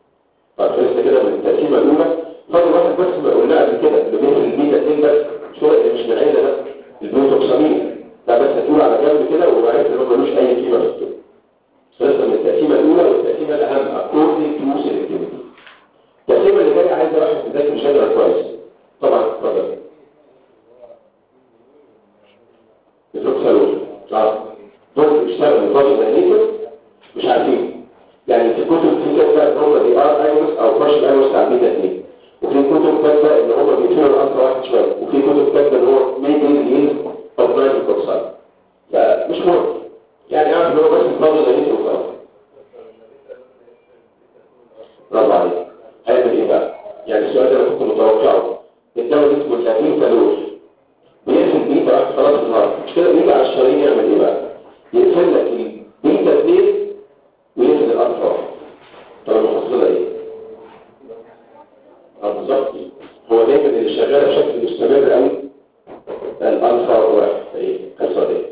كده من التقسيمه الاولى فاضل واحد بس ما قلنا قبل كده اللي بيقفل البيتا 2 بس مش هو اللي مش من العيله ده البروتوكسامين ده بس هتقول على جنب كده وعرفت ان هو ملوش اي قيمه في الطب خلصنا من التقسيمه الاولى والتقسيمه الاهم according to selectivity التقسيمه اللي جايه عايزه واحد يذاكر شجره كويس طبعا اتفضل الفلوكسالوز اه دول بيشتغلوا فاضي داينيتور مش عارفين يعني في كتب في كده ان هم دي ار ايونس او بارشل ايونس بتاع بيتا 2 وفي كتب كاتبه ان هم بيقفلوا الالفا واحد شويه وفي كتب كاتبه ان هو ميدي ليز اوف نايتريك اوكسايد فمش مهم يعني اعرف ان هو بس فاضي داينيتور وخلاص برافو عليك هيعمل ايه بقى؟ يعني السؤال ده انا كنت متوقعه الدواء اللي اسمه اللابيتالوز بيقفل بيتا واحد خلاص النهارده مش كده بيجي على الشرايين يعمل ايه بقى؟ يقفل لك البيتا 2 ويقفل الالفا واحد طب المحصله ايه؟ اه بالظبط هو دايما اللي شغاله بشكل مستمر قوي الالفا واحد ايه؟ كسر ايه؟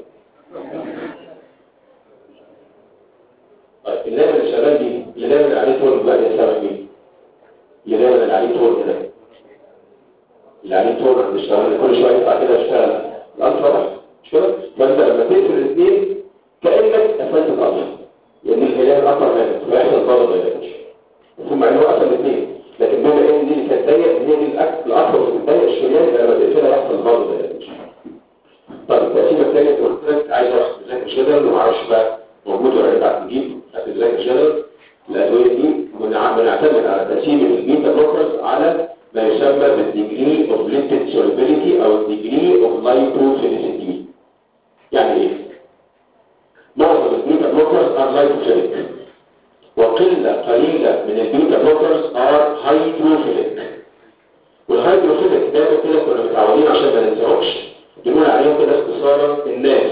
طيب الليمن اللي شغال دي اللي دايما اللي عليه تورن بقى يسمى مين؟ اللي دايما اللي عليه تورن ده اللي عليه تورن عند الشغال كل شويه يطلع كده يشتغل الالفا واحد مش كده؟ فانت لما تقفل الاثنين كانك قفلت الالفا لان الهلال اكبر منك فيحصل ضرر بينك ثم ان هو قفل الاثنين لكن بما ان دي اللي كانت ضيق هي دي الاكل الاكبر في الضيق الشريان لما تقفلها يحصل ضرر بينك طب التقسيمه الثانيه اللي قلت لك عايز واحد يذاكر جدل وما اعرفش بقى موجود ولا ينفع تجيب هتذاكر جدل الادويه دي بنعتمد على تقسيم البيتا بلوكرز على ما يسمى بالديجري اوف ليبيد سوليبيليتي او الديجري اوف لايبوفيليسيتي يعني ايه معظم البيتا بلوكرز ار لايبوفيليك وقله قليله من البيتا بلوكرز ار هيدروفيليك والهيدروفيليك دايما كده كنا متعودين عشان ما ننساهمش بنقول عليهم كده اختصارا الناس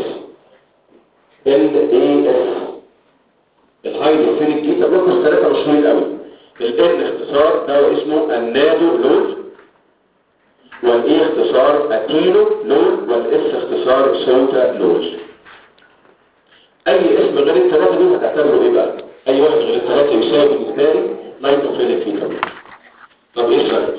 NAS الهيدروفيليك بيتا بلوكرز ثلاثه مشهورين قوي الان اختصار ده اسمه النادو لول والاي اختصار اتيلو لول والاس اختصار سوتا لول اي اسم غير الثلاثه دول هتعتبره ايه بقى اي واحد غير الثلاثه يساوي بالنسبه لي نيتروفيليك بيتا بلوكر طب ايه الفرق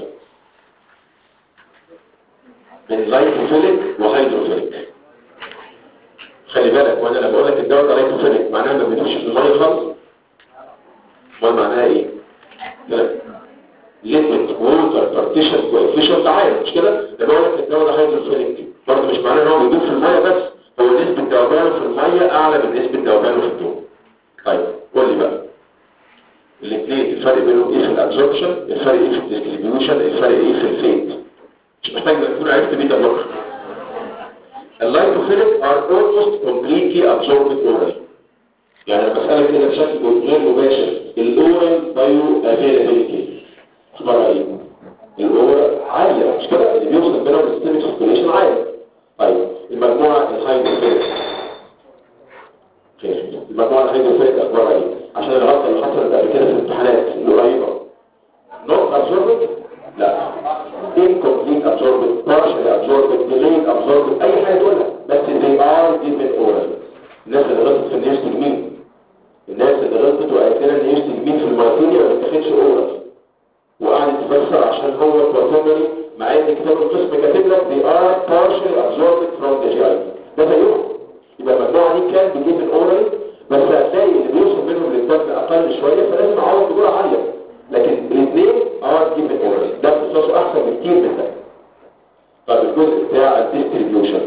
بين لايتوفيليك وهيدروفيليك خلي بالك وانا لما اقول لك الدواء ده لايتوفيليك معناها ما بيدوش في الميه خالص امال معناها ايه لا ليكويد ووتر بارتيشن كويفيشنت عالي مش كده لما اقول لك الدواء ده هيدروفيليك برضه مش معناه ان هو بيدوب في الميه بس هو نسبه ذوبانه في الميه اعلى من نسبه ذوبانه في الدم طيب قول لي بقى الاثنين الفرق بينهم ايه في الابزوربشن الفرق ايه في الديستريبيوشن الفرق ايه في الفيت مش محتاج انك تكون عرفت بيتا بلوكر اللايكوفيليك are almost completely absorbed orally يعني انا بسألك كده بشكل غير مباشر الاورال بايو افيلابيلتي اخبارها ايه؟ الاورال عالية مش كده اللي بيوصل بينهم السيستميك سيركيليشن عالي طيب المجموعة الهايدروفيليك خير المجموعة الهايدروفيليك اخبارها ايه؟ عشان الغلطة اللي حصلت قبل كده في الامتحانات القريبة not absorbed لا incomplete absorbed partially absorbed delayed absorbed اي حاجة تقولها بس they are given oral الناس اللي غلطت في النيرستنج مين الناس اللي غلطت وقالت لنا النيرستنج مين في المارتينيا ما بتاخدش اورال وقعدت تفسر عشان هو كوارتينري مع ان كتاب القسم كاتب لك they are partially absorbed from the GI ده زيهم يبقى المجموعة دي كان بيجيب اورال بس هتلاقي اللي بيوصل منهم للدم اقل شوية فلازم اعوض بجرعة عالية لكن الاثنين اه تجيب الاورال ده اختصاصه احسن بكتير من ده طيب الجزء بتاع الديستريبيوشن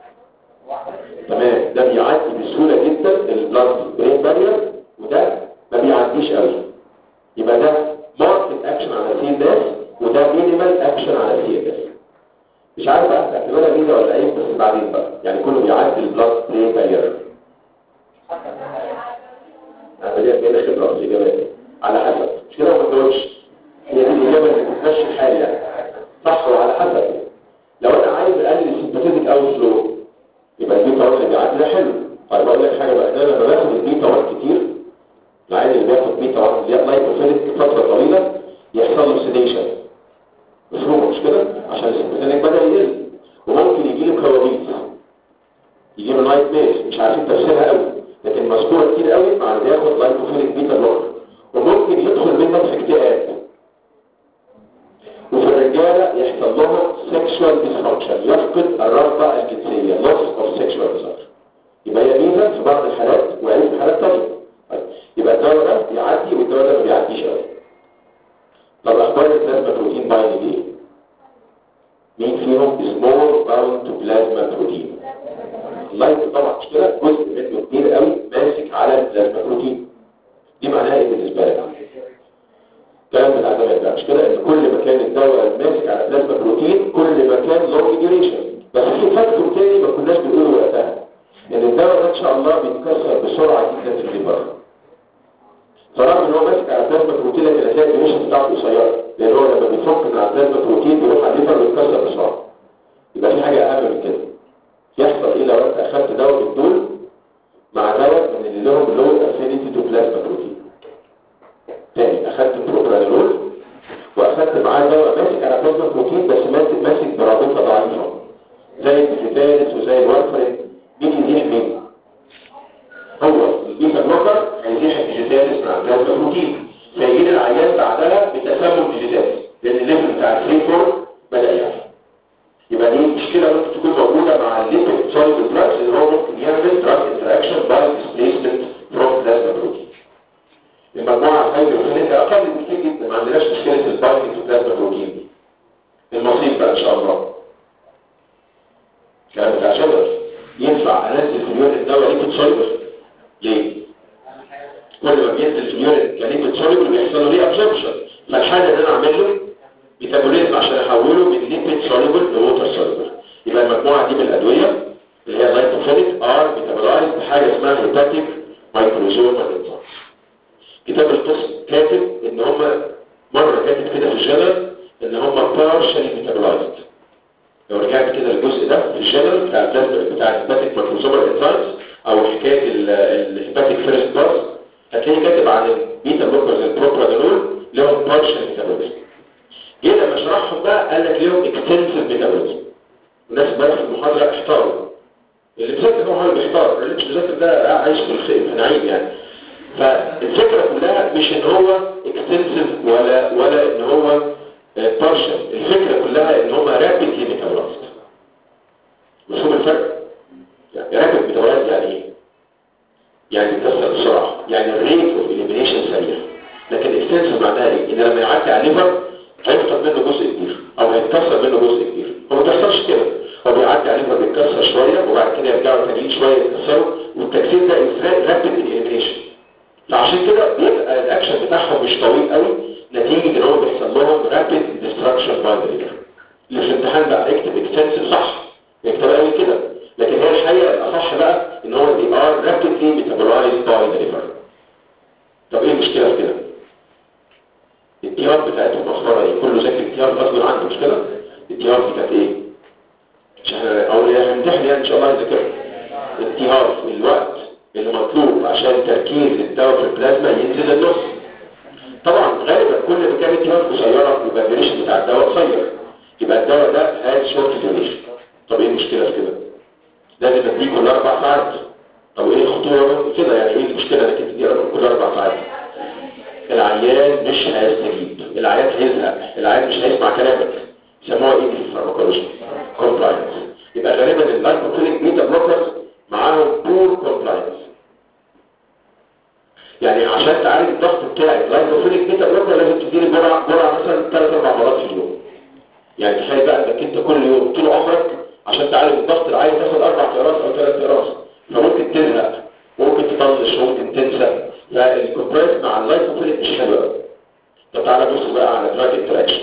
تمام ده بيعدي بسهولة جدا البلاد برين بارير وده ما بيعديش قوي يبقى ده ماركت اكشن على سي ناس وده مينيمال اكشن على سي ناس مش عارف بقى تعتبرها ميزه ولا ايه بس بعدين بقى يعني كله بيعدي البلاد برين بارير عمليه بين خبره في اجابات على حسب مش كده ما تقولش هي دي الاجابه اللي بتمشي الحال يعني صح وعلى حسب لو انا عايز اقلل السمباثيك او فلو يبقى البيتا 1 اللي بيعدي ده حلو طيب اقول لك حاجه بقى انا لما باخد البيتا 1 كتير العيل اللي بياخد بيتا 1 اللي هي لايكوفيليك فتره طويله يحصل له سيديشن مفهوم مش كده عشان السمباثيك بدا يقل وممكن يجي له كوابيس يجي له نايت مير مش عارفين تفسيرها قوي لكن مذكوره كتير قوي مع اللي بياخد لايكوفيليك بيتا بلوكر طب اخبار البلازما بروتين بايند ايه مين فيهم is more bound to plasma protein اللايت طبعا مش كده جزء منه كبير قوي ماسك على البلازما بروتين دي معناها ايه بالنسبه لك كلام بتاع زمان بقى مش كده ان كل ما كان الدواء ماسك على البلازما بروتين كل ما كان لونج ديوريشن بس في فاكتور تاني ما كناش بنقوله وقتها ان الدواء ده ان شاء الله بيتكسر بسرعه جدا في الليفر فرغم ان هو ماسك على البلازما بروتين لكن هتلاقي الديوريشن بتاعته قصيره لان هو لما بيفك من على البلازما بروتين بيروح على الليفر ويتكسر بسرعه يبقى في حاجه اهم من كده يحصل ايه لو انت اخدت دواء من دول مع دواء من اللي لهم لو افينيتي تو بلازما بروتين تاني اخدت بروبرانول واخدت معاه دواء ماسك على بلازما بروتين بس ماسك ماسك برابطه ضعيفه زي الديفيتالس وزي الورفرين مين يزيح مين هو البيتا بلوكر هيزيح الديجيتالس مع البلازما بروتين فيجي العيان بعدها بتسمم ديجيتالس لان الليفل بتاع الفيتور بدا يعلى يبقى دي مشكله ممكن تكون موجوده مع الليبيد سوليد دراجز اللي هو ممكن يعمل دراج انتراكشن باي ديسبيسمنت فروم بلازما بروتين المجموعه الهيدروفيليك اقل بكتير جدا ما عندناش مشكله البايندنج في بلازما بروتين المصيب بقى ان شاء الله كلام بتاع شجر ينفع انزل في اليورين الدواء ليبيد سوليد ليه؟ كل ما بينزل في اليورين كليبيد سوليد بيحصل له ري ابسوربشن فالحل ان انا اعمل له ميتابوليزم عشان احوله من ليبيد سوليبل لووتر سوليبل يبقى المجموعه دي من الادويه اللي هي لايكوفيليك ار ميتابولايز بحاجه اسمها هيباتيك مايكروزوم انزيم كتاب القسم كاتب ان هم مره كاتب كده في الجنرال ان هم بارشالي ميتابولايزد لو رجعت كده الجزء ده في الجنرال بتاع البلازما بتاع الهيباتيك مايكروزوم انزيمز او حكايه الهيباتيك فيرست باس هتلاقي كاتب عن البيتا بلوكرز البروبرانول لهم بارشالي ميتابولايزد جه لما شرحهم بقى قال لك ليهم اكستنسيف ميتابوليزم الناس بقى في المحاضره احتاروا اللي بيذاكر هو اللي بيحتار اللي مش بيذاكر ده عايش في الخير في نعيم يعني فالفكره كلها مش ان هو اكستنسيف ولا ولا ان هو بارشل الفكره كلها ان هم رابيدلي ميتابولايزد مفهوم الفرق يعني رابيد ميتابولايزد يعني ايه يعني بيكسر بسرعه يعني الريت اوف اليمينيشن سريع لكن اكستنسيف معناها ايه ان لما يعدي على الليفر هيفقد منه جزء كبير او هيتكسر منه جزء كبير هو ما بيحصلش كده هو بيعدي عليه فبيتكسر شويه وبعد كده يرجعوا تانيين شويه يتكسروا والتكسير ده رابيد اليمينيشن فعشان كده بيبقى الاكشن بتاعهم مش طويل قوي نتيجه ان هو بيحصل لهم رابيد ديستراكشن باي ذا اللي في الامتحان بقى يكتب اكستنسيف صح يكتب قوي كده لكن هي الحقيقه الاصح بقى ان هو دي ار رابيدلي ميتابولايزد باي ذا ليفر طب ايه المشكله في كده؟ التيار بتاعتهم اخبارها ايه كله ذاكر التيار غصب عنه مش كده التيار دي كانت ايه مش احنا او هنمتحن يعني ان شاء الله هنذاكرها التيار في الوقت اللي مطلوب عشان تركيز الدواء في البلازما ينزل النص طبعا غالبا كل ما كان التيار قصيره يبقى الديوريشن بتاع الدواء قصير يبقى الدواء ده هاد شورت ديوريشن طب ايه المشكله في كده لازم اديه كل اربع ساعات طب ايه الخطوره كده يعني ايه المشكله انك تديه كل اربع ساعات العيان مش هيستجيب العيان هيزهق العيان مش هيسمع كلامك يسموها ايه في الفارماكولوجي كومبلاينس يبقى غالبا اللايكوفيليك بيتا بلوكرز معاهم بور كومبلاينس يعني عشان تعالج الضغط بتاعك اللايكوفيليك بيتا بلوكر لازم تديني جرعه جرعه مثلا 3 4 مرات في اليوم يعني تخيل بقى انك انت كل يوم طول عمرك عشان تعالج الضغط العالي تاخد اربع اقراص او ثلاث اقراص فممكن تزهق ممكن تطنش ممكن تنسى فالكومبريس مع اللايكوفيليك مش حلو قوي طب تعالى بص بقى على دراج انتراكشن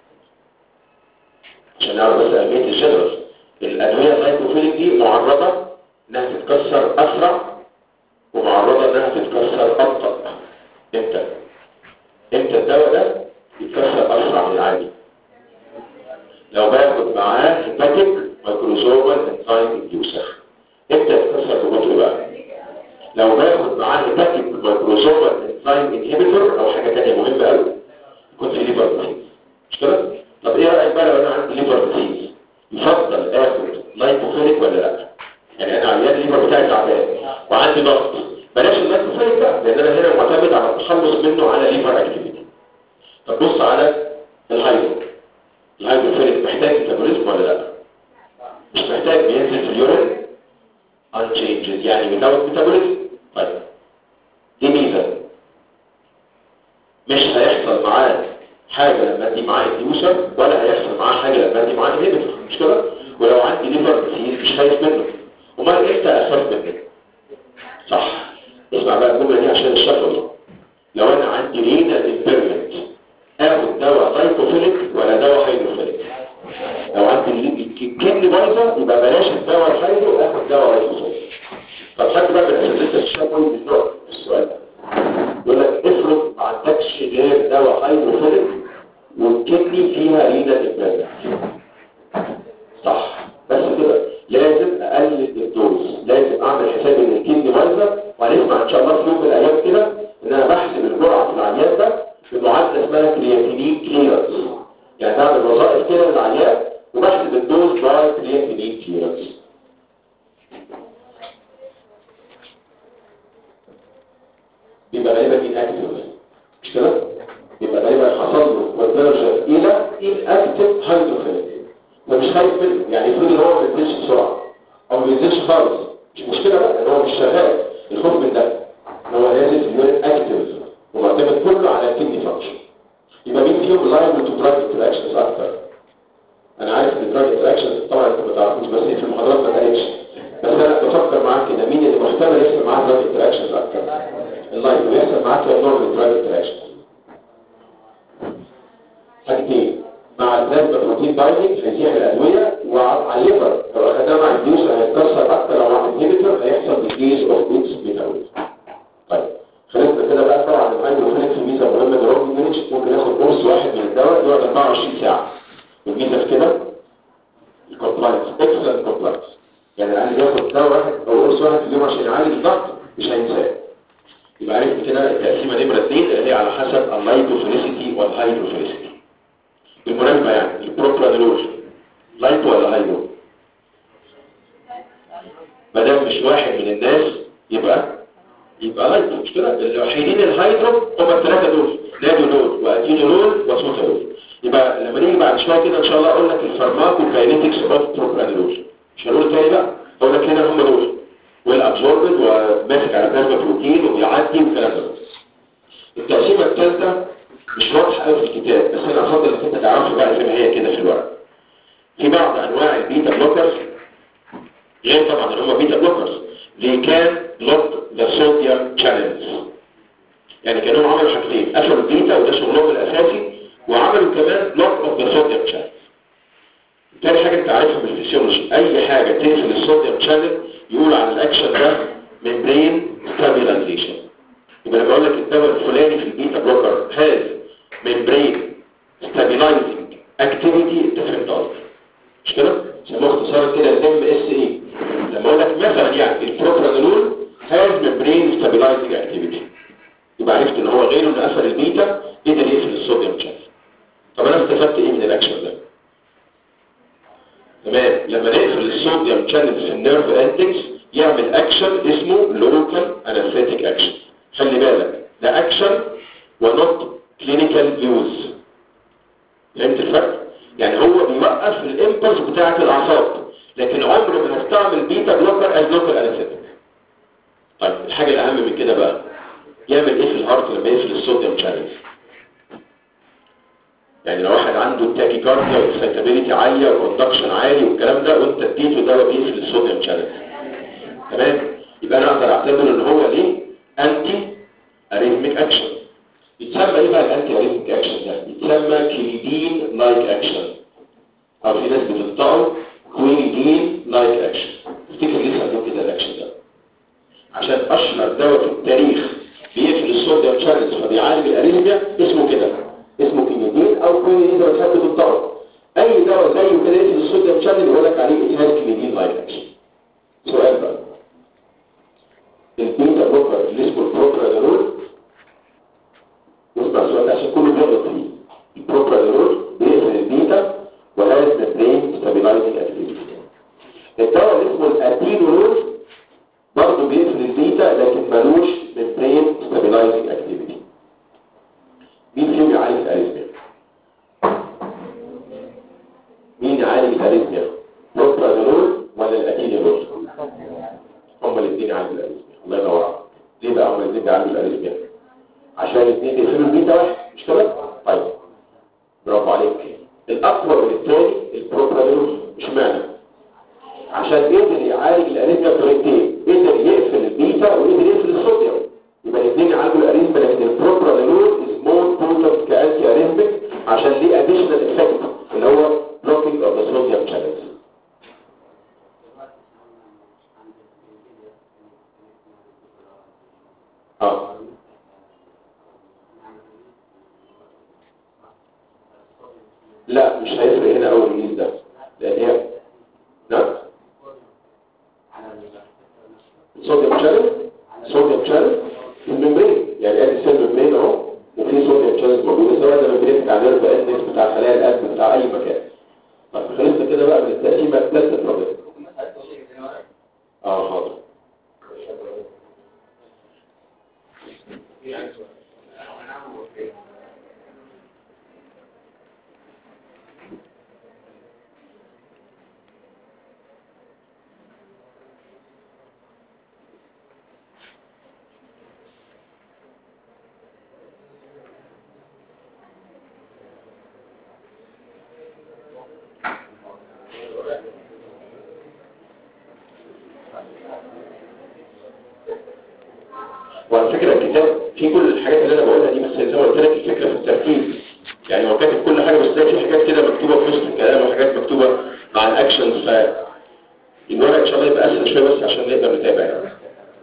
عشان نعرف بس اهميه الجنرال الادويه اللايكوفيليك دي معرضه انها تتكسر اسرع ومعرضه انها تتكسر ابطا امتى امتى الدواء ده يتكسر اسرع من العادي لو باخد معاه هيباتيك مايكروزومال انزايم انديوسر امتى يتكسر ببطء بقى لو باخد معاه هيباتيك مايكروزومال انزايم انهبيتور او حاجه ثانيه مهمه قوي يكون في ليفر ديزيز مش كده طب ايه رايك بقى لو انا عندي ليفر ديزيز يفضل اخد لايكوفيليك ولا لا يعني انا عيان الليفر بتاعي تعبان وعندي ضغط بلاش اللايكوفيليك بقى لان انا هنا معتمد على التخلص منه على ليفر اكتيفيتي طب بص على الهايدرو الهايدروفيليك محتاج ميتابوليزم ولا لا مش محتاج بينزل في اليورين unchanged يعني without metabolism طيب دي ميزة مش هيحصل معاه حاجة لما ادي معاه انديوسر ولا هيحصل معاه حاجة لما ادي معاه انهبيتور مش كده ولو عندي ليفر ديزيز مش خايف منه امال امتى اخاف منه صح اسمع بقى الجملة دي عشان الشفوي لو انا عندي رينا امبيرمنت اخد دواء لايكوفيليك ولا دواء هيدروفيليك لو عندي الكدني بايظه يبقى بلاش الدواء الهيدرو اخد دواء لايكوفيليك طب حد بقى من اساتذه الشفوي بالنوع السؤال ده يقول لك افرض ما عندكش غير دواء هيدروفيليك والكدني فيها رينا امبيرمنت صح بس كده لازم اقلل الدوز لازم اعمل حساب ان الكدني بايظه وهنسمع ان شاء الله في يوم من الايام كده ان انا بحسب الجرعه في العيان ده بمعادله اسمها كرياتينين كليرنس يعني بعمل وظائف كده للعيان وبحسب الدوز باي كرياتينين كليرنس يبقى غالبا اناكتيف مش كده؟ يبقى غالبا حصل له كونفرجن الى اناكتيف هيدروفيليك فمش خايف منه يعني يفرض ان هو ما بينزلش بسرعه او ما بينزلش خالص مش مشكله بقى ان هو مش شغال الخوف من ده ان هو نازل في اليورين اكتيف ومعتمد كله على الكدني فانكشن يبقى مين فيهم لايبل تو دراج انتراكشنز اكتر انا عارف ان دراج انتراكشنز طبعا انت ما تعرفوش بس في المحاضرات ما اتقالتش بس انا بفكر معاك كده مين اللي محتمل يحصل معاه دراج انتراكشنز اكتر اللايبل يحصل معاه كام نوع من الدراج انتراكشنز حاجتين مع البلازما بروتين بايندنج هيسيح الادويه وعلى الليفر لو اخدها مع الديوسر هيتكسر اكتر لو مع الانهبيتور هيحصل ديكريز اوف جودز ميتابوليزم طيب خلصنا كده بقى طبعا الهيدروفيليك في ميزه مهمه ان هو مينيتش ممكن ياخد قرص واحد من الدواء يقعد 24 ساعه والميزه في كده الكومبلاينس اكسلنت كومبلاينس يعني اللي عايز ياخد دواء واحد او قرص واحد في اليوم عشان يعالج الضغط مش هينساه يبقى عرفت كده التقسيمه نمره 2 اللي هي على حسب اللايكوفيليسيتي والهيدروفيليسيتي بالمناسبه يعني البروبرانولول لايكو ولا هيدرو ما دام مش واحد من الناس يبقى يبقى لايكو مش كده الوحيدين الهيدرو هم الثلاثه دول نادولول واتينولول وسوتالول يبقى لما نيجي بعد شويه كده ان شاء الله اقول لك الفارماكوكاينيتكس اوف بروبرانولول مش هنقول تاني بقى اقول لك هنا هم دول والابزوربد وماسك على بلازما بروتين وبيعدي والكلام ده التقسيمه الثالثه مش واضحه قوي في الكتاب بس انا افضل انك انت تعرفها بقى زي ما هي كده في الورق في بعض انواع البيتا بلوكرز غير طبعا اللي هم بيتا بلوكرز they can block the sodium channels يعني كانوا عملوا حاجتين قفلوا البيتا وده شغلهم الاساسي وعملوا كمان block of the sodium channels تاني حاجة انت عارفها من الفسيولوجي اي حاجة تقفل الصوديوم شانل يقول على الاكشن ده membrane stabilization يبقى لما اقول لك الدواء الفلاني في البيتا بلوكر has membrane stabilizing activity انت فهمت قصدي مش كده؟ سموه اختصارا كده الام اس اي لما اقول لك مثلا يعني البروبرانولول has membrane stabilizing activity يبقى عرفت ان هو غير انه قفل البيتا قدر يقفل الصوديوم شانل طب انا استفدت ايه من الاكشن ده؟ تمام لما نقفل الصوديوم شانل في النيرف اندكس يعمل اكشن اسمه لوكال انستيك اكشن خلي بالك ده اكشن ونوت كلينيكال يوز فهمت الفرق يعني هو بيوقف الامبلس بتاعه الاعصاب لكن عمره ما هستعمل بيتا بلوكر از لوكال انستيك طيب الحاجه الاهم من كده بقى يعمل ايه في الهارت لما يقفل الصوديوم شانل يعني لو واحد عنده تاكيكارديا واكسيتابيليتي عاليه وكوندكشن عالي والكلام ده وانت اديته دواء بيقفل الصوديوم شانل تمام يبقى انا اقدر اعتبر ان هو ليه انتي اريثميك اكشن يتسمى ايه بقى الانتي اريثميك اكشن ده يتسمى كليدين لايك اكشن او في ناس بتنطقه كوينيدين لايك اكشن تفتكر ليه سموه كده الاكشن ده عشان اشهر دواء في التاريخ بيقفل الصوديوم شانلز فبيعالج الاريثميا اسمه كده اسمه كليدين او كوينيدين زي ما تحب تنطقه اي دواء زيه كده يقفل الصوديوم شانل يقول لك عليه اسمه كليدين لايك اكشن سؤال بقى البيتا بروكر اللي اسمه البروكرانول نسمع السؤال ده عشان كله بيغلط فيه البروكرانول بيقفل البيتا وهاز ممبرين ستابيلايزنج اكتيفيتي الدواء اللي اسمه الاتينولول برضه بيقفل البيتا لكن ملوش ممبرين ستابيلايزنج اكتيفيتي مين فيهم يعالج الاريثميا؟ مين يعالج الاريثميا؟ بروكرانول ولا الاتينولول؟ هما الاثنين يعالجوا الاريثميا الله ينور عليك ليه بقى هما الاثنين بيعالجوا الاريثميا؟ عشان الاثنين بيقفلوا البيتا واحد مش كده؟ طيب برافو عليك الاقوى من الثاني البروبرانول مش معنى عشان قدر يعالج الاريثميا بطريقتين قدر يقفل البيتا وقدر يقفل الصوديوم يبقى الاثنين يعالجوا الاريثميا لكن البروبرانول از مور بوتنت كانتي اريثميك عشان ليه اديشنال افكت اللي هو بلوكينج اوف ذا صوديوم شانلز اه لا مش هيفرق هنا اول الجيل ده لان هي نعم صوديوم شانل صوديوم شانل في الممبرين يعني ادي سيل ممبرين اهو وفي صوديوم شانل موجوده سواء ده ممبرين بتاع نيرف اندكس بتاع خلايا القلب بتاع اي مكان طب خلصنا كده بقى من التقسيمه الثالثه بروبلم اه حاضر وعلى فكرة الكتاب فيه كل الحاجات اللي انا بقولها دي بس زي ما قلت لك الفكرة في التركيز يعني هو كاتب كل حاجة بس تلاقي في حاجات كده مكتوبة في وسط الكلام وحاجات مكتوبة مع الاكشنز ف الورق ان شاء الله يبقى اسهل شوية بس عشان نقدر نتابع يعني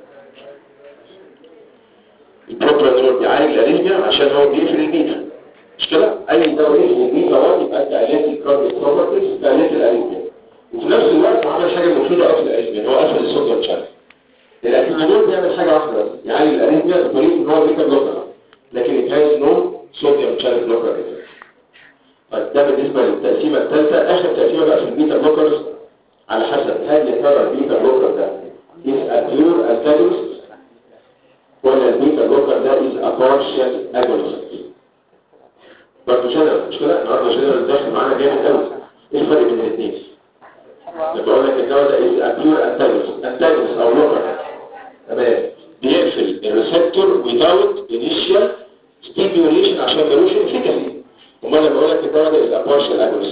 البروبرانول بيعالج الاريثميا عشان هو بيقفل البيتا مش كده؟ اي دواء يقفل البيتا 1 يبقى انت قللت الكارديو بروبرتيز قللت الاريثميا وفي نفس الوقت عمل حاجة مفيدة قوي في الاريثميا هو قفل الصوديوم شانل الاتينول بيعمل حاجة واحدة بس يعالج الاريثميا بطريقة ان هو بيتا بلوكر لكن it has no sodium channel blocker effect. طيب ده بالنسبة للتقسيمة الثالثة آخر تقسيمة بقى في البيتا بلوكرز على حسب هل يا ترى البيتا بلوكر ده is a pure antagonist ولا البيتا بلوكر ده is a partial agonist برضه جنرال مش كده؟ النهارده جنرال داخل معانا جامد قوي ايه الفرق بين الاثنين؟ لما اقول لك الدواء ده is a pure antagonist antagonist او بلوكر تمام بيقفل الريسبتور without initial stimulation عشان ملوش efficacy امال لما اقول لك الدواء ده يبقى partial agonist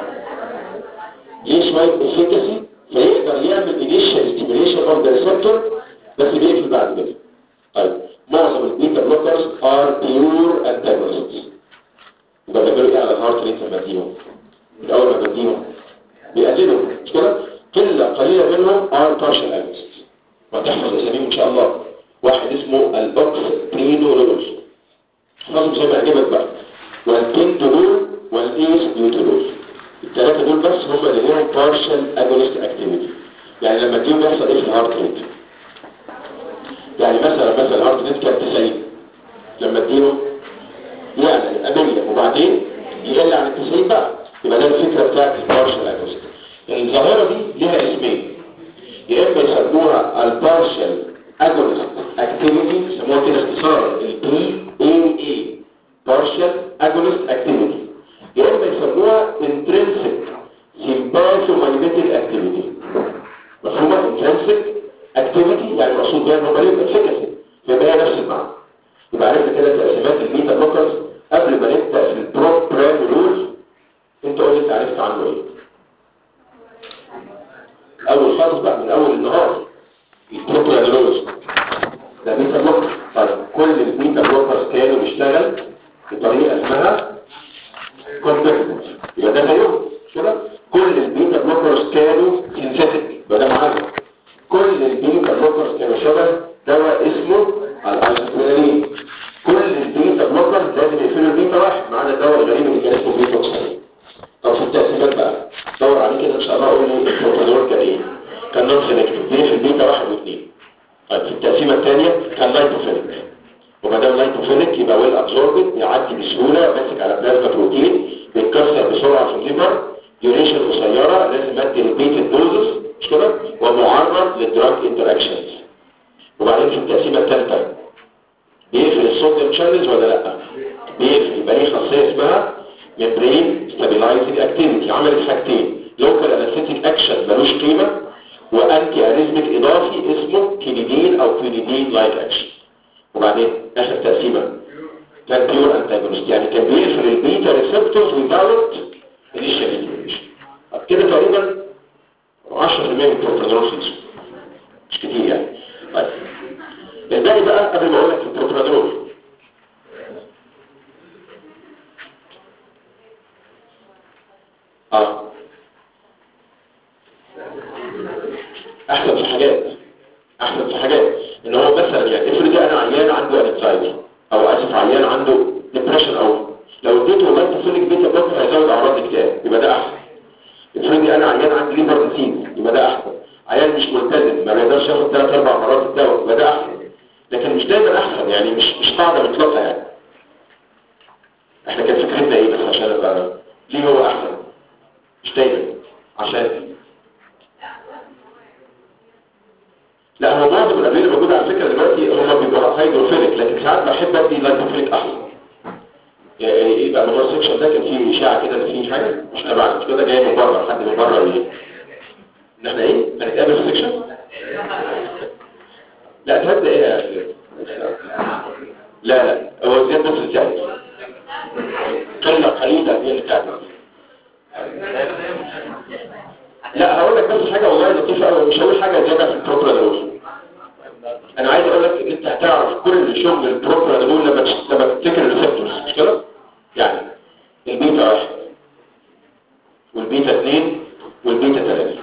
ليه شويه efficacy فيقدر يعمل initial stimulation of the receptor بس بيقفل بعد كده طيب معظم البيتا بلوكرز are pure antagonists يبقى بيعملوا ايه على الهارت ريت لما اديهم من اول ما بديهم بيقللوا مش كده قله قليله منهم are partial agonists وتحفظ اساميهم ان شاء الله واحد اسمه الاوكسبرينولول حفظهم زي ما يعجبك بقى والبنتولول والايس بيوتولول الثلاثه دول بس هم اللي ليهم partial agonist activity يعني لما اديهم بيحصل ايه في الهارت ريت يعني مثلا مثلا الهارت ريت كان 90 لما اديهم يعني يبقى 100 وبعدين يقل عن ال 90 بقى يبقى ده الفكره بتاعت البارشال اجوست الظاهره دي ليها اسمين يا اما يسموها البارشال اجونست اكتيفيتي يسموها كده اختصارا البي اي اي بارشال اجونست اكتيفيتي يا اما يسموها انترنسك سيمباثومايميتيك اكتيفيتي مفهومه انترنسك اكتيفيتي يعني مقصود بيها ان هم ليهم افكاسي يبقى هي نفس المعنى يبقى عرفنا كده تقسيمات البيتا بلوكرز قبل ما نبدا في البروبرانولول انت قول انت عرفت عنه ايه اول خالص بقى من اول النهار البروبرانولول ده بيتا بلوكر طيب كل البيتا بلوكرز كانوا بيشتغل بطريقه اسمها كومبيتنت يبقى ده زيهم كده كل البيتا بلوكرز كانوا سينثيتيك يبقى ده معانا كل البيتا بلوكرز كانوا شبه دواء اسمه الايزوبرينالين كل البيتا بلوكرز لازم يقفلوا البيتا واحد ما عدا الدواء الغريب اللي كان اسمه بيتوكسين طب في التقسيمات بقى دور عليه كده ان شاء الله اقول لي البروتادور كان ايه كان نون سيلكتيف ليه في البيتا واحد واثنين طيب في التقسيمه الثانيه كان لايتوفيليك وما دام لايتوفيليك يبقى ويل ابزوربد يعدي بسهوله ماسك على بلازما بروتين بيتكسر بسرعه في الليفر ديوريشن قصيره لازم ادي ريبيتد دوزز مش كده ومعرض للدراج انتراكشنز وبعدين في التقسيمه الثالثه بيقفل الصوديوم شانلز ولا لا بيقفل يبقى ليه خاصيه اسمها ميمبرين ستابيلايزنج اكتيفيتي عملت حاجتين لوكال انستيك اكشن ملوش قيمه وانتي اريزميك اضافي اسمه كينيدين او كينيدين لايك اكشن وبعدين اخر تقسيمه كان بيور انتاجونست يعني كان بيقفل البيتا ريسبتورز without initial stimulation كده تقريبا 10% من البروبرانول فيزو مش كتير يعني طيب الباقي بقى قبل ما اقول لك البروبرانول اه احسن في حاجات احسن في حاجات ان هو مثلا يعني افرض انا عيان عنده انكزايتي او اسف عيان عنده ديبريشن او لو اديته لايتوفيليك بيتا بلوكر هيزود اعراض الاكتئاب يبقى ده احسن افرضي انا عيان عندي ليفر ديزيز يبقى ده احسن عيان مش ملتزم ما بيقدرش ياخد ثلاث اربع مرات الدواء يبقى ده احسن لكن مش دايما احسن يعني مش مش قاعده مطلقه يعني احنا كان فكرتنا ايه بس عشان ابقى ليه هو احسن مش دايما عشان لا هو معظم الادويه اللي موجوده على فكره دلوقتي هم بيبقوا هيدروفيليك لكن ساعات بحب ادي لايكوفيليك احسن يعني ايه بقى موضوع السكشن ده كان فيه اشاعه كده ان فيه حاجه مش تبع مش كده جاي من بره حد من بره ايه ان احنا ايه هنتقابل في السكشن لا تهدى ايه يا أخي؟ لا لا هو زياد بس الزياد قله قليله هي اللي بتاعتنا لا هقول لك بس حاجه والله لطيفه قوي مش هقول حاجه زياده في البروبرانول انا عايز اقول لك ان انت هتعرف كل شغل البروبرانول لما تش- لما تفتكر الريسبتورز مش كده يعني البيتا واحد والبيتا اثنين والبيتا ثلاثة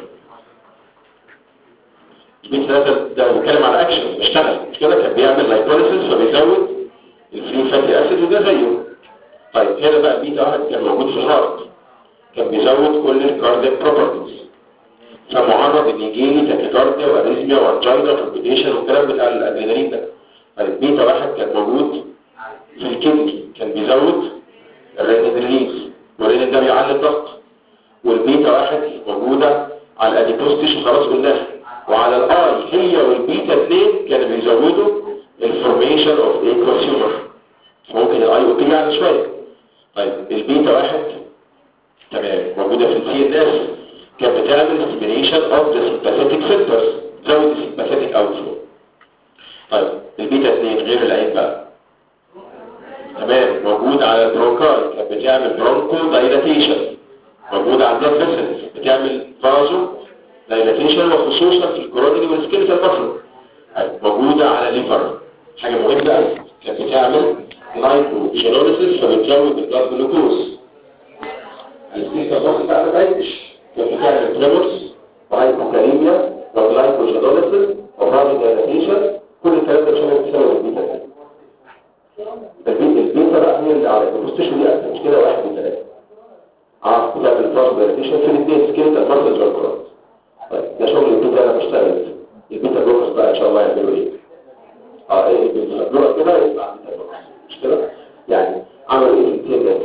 البيتا ثلاثة ده بيتكلم على اكشن بيشتغل مش كده كان بيعمل لايكوليسيس فبيزود الفري فاتي اسيد وده زيه طيب هنا بقى البيتا واحد كان موجود في الهارت كان بيزود كل الكاردياك بروبرتيز فمعرض ان يجي لي تاكيكارديا واريزميا وانجينا وبيديشن والكلام بتاع الادرينالين ده طيب بيتا واحد كان موجود في الكدني كان بيزود الرينين ريليز والرينين ده بيعلي الضغط والبيتا واحد موجودة على الاديبوستيش وخلاص قلناها وعلى الاي هي والبيتا اثنين كانوا بيزودوا الفورميشن اوف ايه كونسيومر ممكن الاي او بي يعني شويه طيب البيتا واحد تمام موجودة في السي ان اس كانت بتعمل stimulation of the sympathetic centers تزود السيمباثيتك outflow طيب البيتا 2 غير العين بقى تمام موجود على البرونكاي كانت بتعمل برونكو دايلاتيشن موجود على البلاد فيسلز بتعمل فازو دايلاتيشن وخصوصا في الكورونري والسكيلتال ماسل موجودة على الليفر حاجة مهمة قوي كانت بتعمل لايكوجينوليسيس فبتزود البلاد جلوكوز السكيلتال ماسل بقى ما بقتش كانت بتعمل تريمورز وهايبوكاليميا وجلايكوجينوليسيس وفازو دايلاتيشن كل الكلام ده بسبب بسبب البيتا البيتا البيتا بقى هي اللي على البوستيشن دي اكتر مش كده واحد من ثلاثة اه بتعمل فاز دايلاتيشن في الاثنين سكيلتال ماسل والكرات طيب ده شغل البيتا انا بشتغل البيتا بلوكرز بقى ان شاء الله يعملوا ايه اه ايه بيعملوها كده يبقى بيتا بلوكرز مش كده يعني عملوا ايه في التيم ده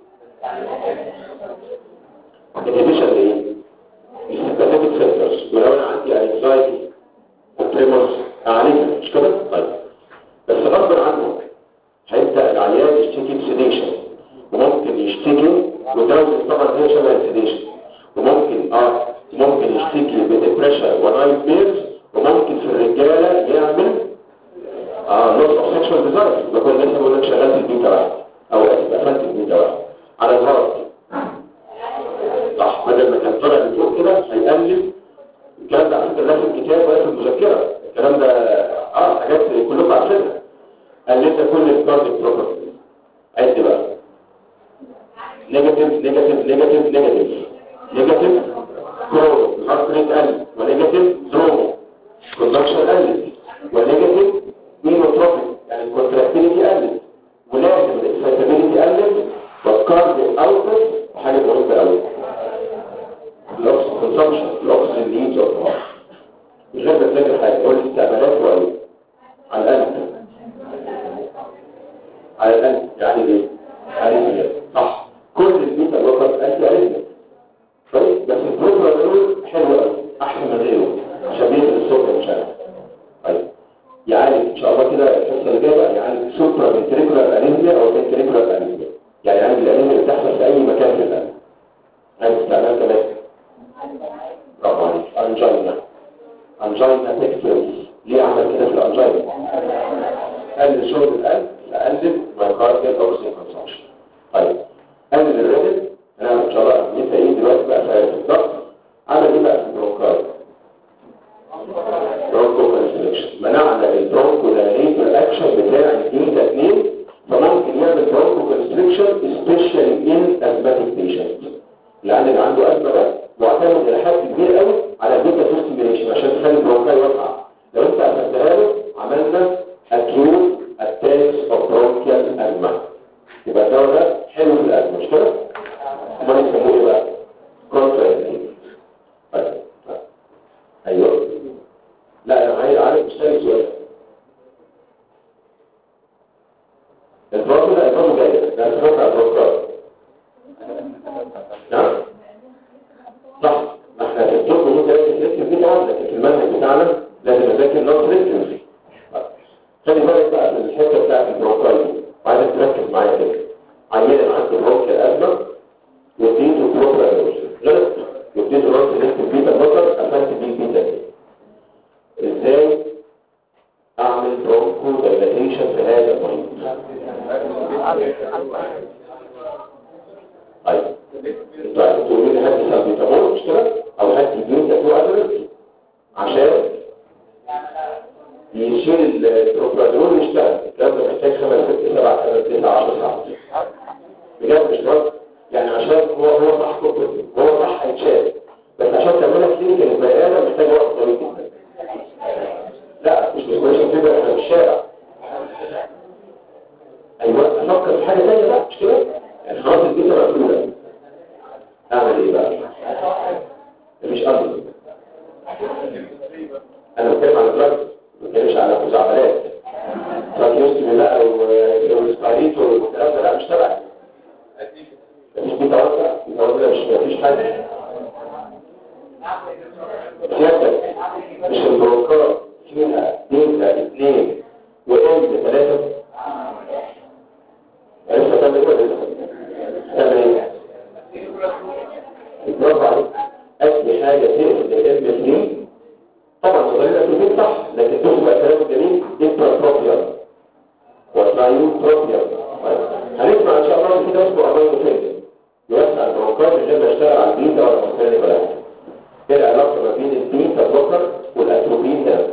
انهبيشن لايه السيمباثيك سنترز ولو انا عندي انكزايتي وتريمورز اعالجها مش كده طيب بس غصب عنه هيبدا العيان يشتكي بسيديشن وممكن يشتكي ودوز طبعا هي شبه السيديشن وممكن اه ممكن يشتكي بديبريشن ونايت ميرز وممكن في الرجاله يعمل اه لوس اوف سكشوال ديزاير ما كنا لسه بقول لك شغال في البيتا واحد او اسف قفلت البيتا واحد على الهارت صح بدل ما كان طالع لفوق كده هيقلل الكلام ده على فكره لا في الكتاب ولا في المذكره الكلام ده اه حاجات كلكم عارفينها قللت كل الكارديك بروبرتي عد بقى نيجاتيف نيجاتيف نيجاتيف نيجاتيف نيجاتيف كرو الهارت ريت قل ونيجاتيف درومو كوندكشن قلت ونيجاتيف مينوتروبيك يعني الكونتراكتيليتي قلت ولازم الاكسايتابيليتي قلت والكارديك اوتبوت حاجه مهمه قوي الاكسجين كونسامشن الاكسجين نيدز اوف مش غير بتذاكر حاجه قول لي استعمالات وقلب على القلب على القلب يعني ايه؟ اريثميا صح كل البيتا بلوكر انتي اريثميا طيب بس البروبرانول حلو قوي احسن من غيره عشان بيقتل السكر مش عارف طيب يعالج ان شاء الله كده الحصه اللي جايه بقى يعالج سوبرا فنتريكولار اريثميا او فنتريكولار اريثميا يعني يعالج الاريثميا اللي بتحصل في اي مكان في القلب عايز استعمال كمان برافو عليك انجينا انجينا تكتيرز ليه عمل كده في الانجينا قلل شغل القلب فقلل مايكارديال restriction especially in asthmatic patients لان اللي عنده ازمه ده معتمد الى حد كبير قوي على البيتا تو ستيميليشن عشان تخلي البرونكاي واسعه لو انت قفلتها له عملنا acute attacks of bronchial asthma يبقى الدواء ده حلو في الازمه مش كده؟ امال يسموه ايه بقى؟ كونترا ايوه لا انا عايز عارف مش لاقي سؤال البروكو ده البروكو جاي ده البروكو على البروكو نعم صح ما احنا في الدكتور ممكن نذاكر دي طبعا لكن في المنهج بتاعنا لازم نذاكر نوت ريكتنسي خلي بالك بقى من الحته بتاعت البروكاي دي وعايزك تركز معايا كده عيان عنده بروكيال ازمه وديته بروكاي غلط وديته نوت ريكتنسي بيتا بطل قفلت بيه بيتا دي ازاي اعمل برونكو دايلاتيشن في هذا المريض طيب انتوا عايزين تقولوا لي هات سالبيتامول مش كده او هات بيتا تو ادرس عشان يشيل البروبرانول ويشتغل الكلام ده محتاج خمس ست سبع ثمان تسع 10 ساعات بجد مش غلط يعني عشان هو هو صح كوبرتي هو صح هيتشال بس عشان تعملها كلينيكال البني ادم محتاج وقت طويل جدا لا مش مش كده احنا في الشارع ايوه افكر في حاجه ثانيه بقى مش كده يعني خلاص البيتا مقفوله اعمل ايه بقى مفيش قصد انا بتكلم على دراجز ما بتكلمش على خزعبلات فاكيوستي بقى والسباريت والكلام ده لا مش تبعي مفيش بيتا واسع بيتا واسع مش مفيش حاجه سيادتك مش البروكار فيها ديتا اثنين وام ثلاثة عرفت تعمل ايه ولا لسه؟ تعمل ايه؟ برافو عليك اي حاجة تقفل الام 3 طبعا نظرية التوفيق صح لكن تشوف بقى كلام الجميل انترا بروبيال وترايو بروبيال هنسمع ان شاء الله في كده اسمه امينو فيز يوسع البروكار من غير ما يشتغل على البيتا ولا مختلف ولا حاجه ايه العلاقه ما بين البيتا بلوكر والاتروبين ده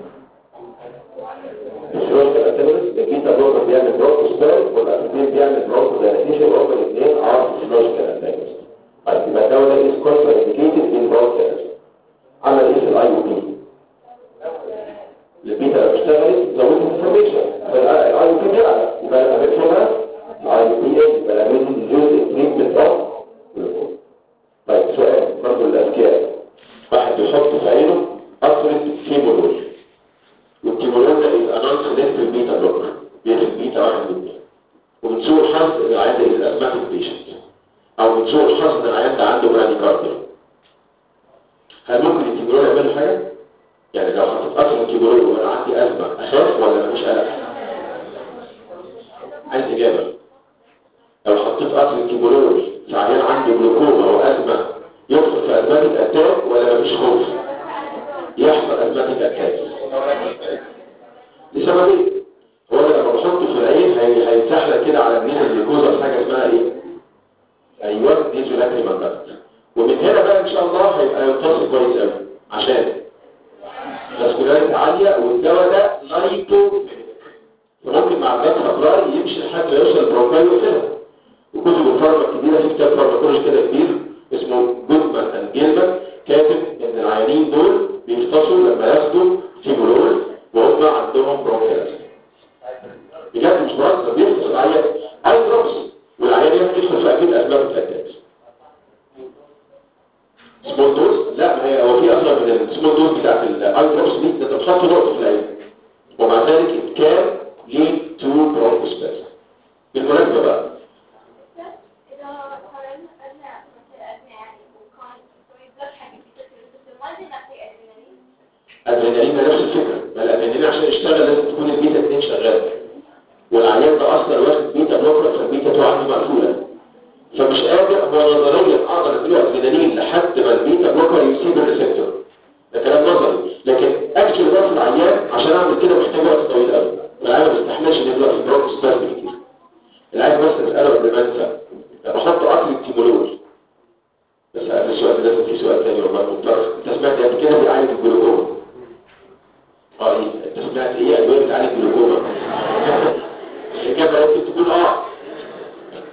الشروط الاتروبين البيتا بلوكر بيعمل بروكو سبير والاتروبين بيعمل بروكو دايلاتيشن وهما الاثنين ار فيزيولوجيكال انتاجونست طيب يبقى الدواء ده از كونترا انديكيتد ان بروكو عمل ايه في الاي او بي البيتا لو اشتغلت زودت الانفورميشن فالاي او بي بيعلى يبقى انا بفهمها الاي او بي ايه يبقى لازم يوز تريتمنت اوف طيب سؤال برضه للاذكياء واحد يحط في عينه قطرة كيمولول والكيمولول ده يبقى نون سيلكتيف بيتا بلوكر بيقفل بيتا واحد من اثنين ومن سوء الحظ ان العيان ده يبقى اسماتيك بيشنت او من سوء الحظ ان العيان ده عنده براديكارديا هل ممكن الكيمولول يعمل حاجه؟ يعني لو حطيت قطرة الكيمولول وانا عندي ازمه اخاف ولا مفيش قلق؟ عايز اجابه لو حطيت قطرة الكيمولول في عيان عنده جلوكوما وازمه يدخل في أزماتيك أتاك ولا مفيش خوف يحصل أزماتيك أتاك لسببين هو ده لما بحطه في العين هي- هيفتح لك كده على النيزة الجلوكوزا حاجة اسمها ايه ايوه نيزو لاكريمال داكت ومن هنا بقى ان شاء الله هيبقى يمتص كويس قوي عشان فاسكولاريتي عالية والدواء ده لايتو فممكن مع الجات فبراير يمشي لحد ما يوصل البروكاي وكده وكتب الفارما الكبيرة في كتاب فارماكولوجي كده كبير اسمه جودمان اند جيلمان كاتب ان العيانين دول بيفتصوا لما ياخدوا تيمولول وهم عندهم بروكايتس بجد مش بهزر بيفتص العيان اي دروبس والعيان يدخل في اكيد اسباب الاتاكس سمول دوز لا ما هي هو في اصلا من السمول دوز بتاعت الاي دروبس دي ده بتحط نقطه في العين ومع ذلك it can lead to bronchospasm بالمناسبه بقى إذا قارنا أدنى مثل أدنى يعني وكان يقدر حاجة في السيستم ما زي نفسي أدرينالين الادرينالين نفس الفكره ما الادرينالين عشان يشتغل لازم تكون البيتا 2 شغاله والعيان ده اصلا واخد بيتا بلوكر فالبيتا 2 عنده مقفوله فمش قادر هو نظريا اقدر اديله ادرينالين لحد ما البيتا بلوكر يسيب الريسبتور ده كلام نظري لكن اكشن بقى في العيان عشان اعمل كده محتاج وقت طويل قوي العيان ما بيستحملش ان يبقى في بروك سباسم كتير العيان بس اساله قبل ما انسى بحط قطر التيمولول بس قبل السؤال ده لازم في سؤال تاني والله مضطر انت سمعت قبل كده بيعالج الجلوكوما اه ايه انت سمعت ايه ادويه بتعالج الجلوكوما الاجابه ممكن تكون اه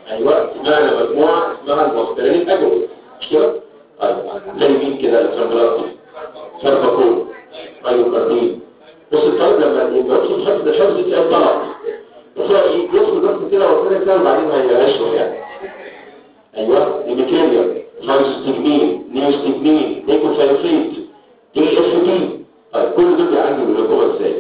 ايوه اسمها مجموعه اسمها المصدرين اجوبس مش كده؟ طيب زي مين كده الفربلات فربكون مايوكاردين بص الطالب لما يبقى يدخل حفظ الحفظ تلاقي طلع بس هو ايه يدخل بس كده وربنا يسهل بعدين هيشرح يعني ايوه ايميكاليا فايستجمين نيوستجمين نيكوفايوفيت دي اف دي طيب كل دول بيعالجوا الجلوكوما ازاي؟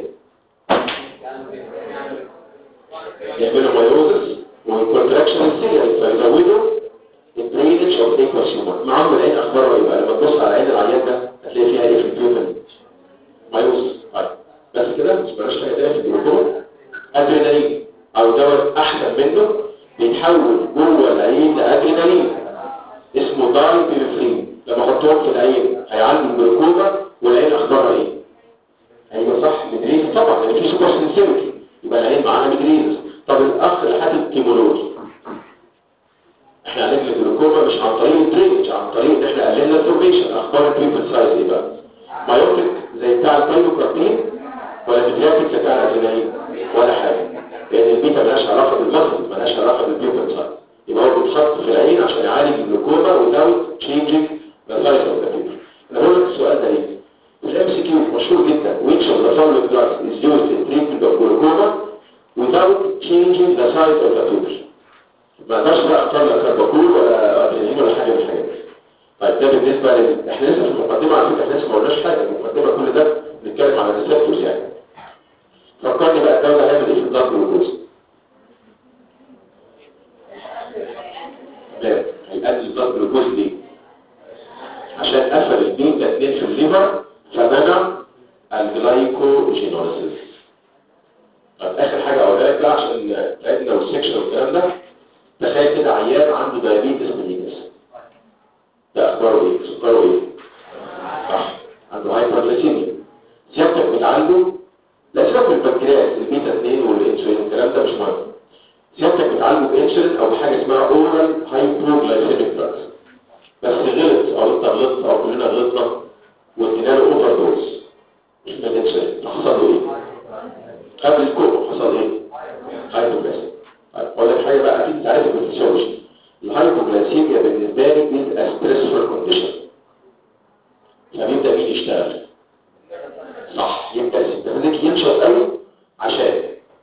يعملوا مايوزس والكونتراكشن السيريال فيزودوا الدرينج اوف ايكوسيومر معاهم العين اخباره يبقى لما تبص على عين العيان ده هتلاقي فيها ايه في البيوتن مايوزس طيب بس كده مش بلاش حاجه تانية في الجلوكوما ادرينالين او دواء احسن منه بيتحول جوه العين لادرينالين اسمه داي بيرفرين لما احطهم في العين هيعالجوا الجلوكوما والعين اخبارها ايه ايوه صح مدريز طبعا لان في سوبر سنسيتيفيتي يبقى العين معاها مدريز طب الاخ اللي حاطط كيمولوجي احنا عالجنا الجلوكوما مش عن طريق الدرينج عن طريق ان احنا قللنا الفورميشن اخبار البيبل سايز ايه بقى مايوتيك زي بتاع البايوكاربين ولا بيدياتيك بتاع الادرينالين ولا حاجه لان البيتا ملهاش علاقه بالمصل ملهاش علاقه بالبيبل سايز يبقى هو بيتحط في العين عشان يعالج الجلوكوما without changing the size of the pupil انا بقول لك السؤال ده ليه الام سي كيو مشهور جدا which of the following drugs is used in treatment of glaucoma without changing the size of the pupil ما اقدرش بقى اختار لا كارباكول ولا ادرينالين ولا حاجه من الحاجات دي طيب ده بالنسبه لل احنا لسه في المقدمه على فكره احنا لسه ما قلناش حاجه المقدمه كل ده بنتكلم على الريسبتورز يعني فكرني بقى الدواء ده هيعمل ايه في الضغط والجلوكوز تمام هيقلل الضغط والجلوكوز ليه عشان قفل البيتا 2 في الليفر فمنع الجلايكوجينوليسيس طب اخر حاجه اقولها لك بقى عشان تعبنا والسكشن والكلام ده تخيل كده عيان عنده دايابيتس ميليتس ده اخباره ايه سكره ايه صح عنده هايبرليسيميا سيادتك بتعالجه لا سيبك من البنكرياس البيتا 2 والانسولين الكلام ده مش مهم سيادتك بتعالجه بانسولين او بحاجه اسمها اورال هايبوغلايسيميك دراجز بس غلط او انت غلطت او كلنا غلطنا وادينا له اوفر دوز مش الانسولين حصل له ايه قبل الكوب حصل ايه هايبوغلايسيميا اقول لك حاجه بقى اكيد انت عارف الفسيولوجي الهايبوغلايسيميا بالنسبه لي از ستريسفول كونديشن فبيبدا مين يشتغل صح يبدا السيستماتيك ينشط قوي عشان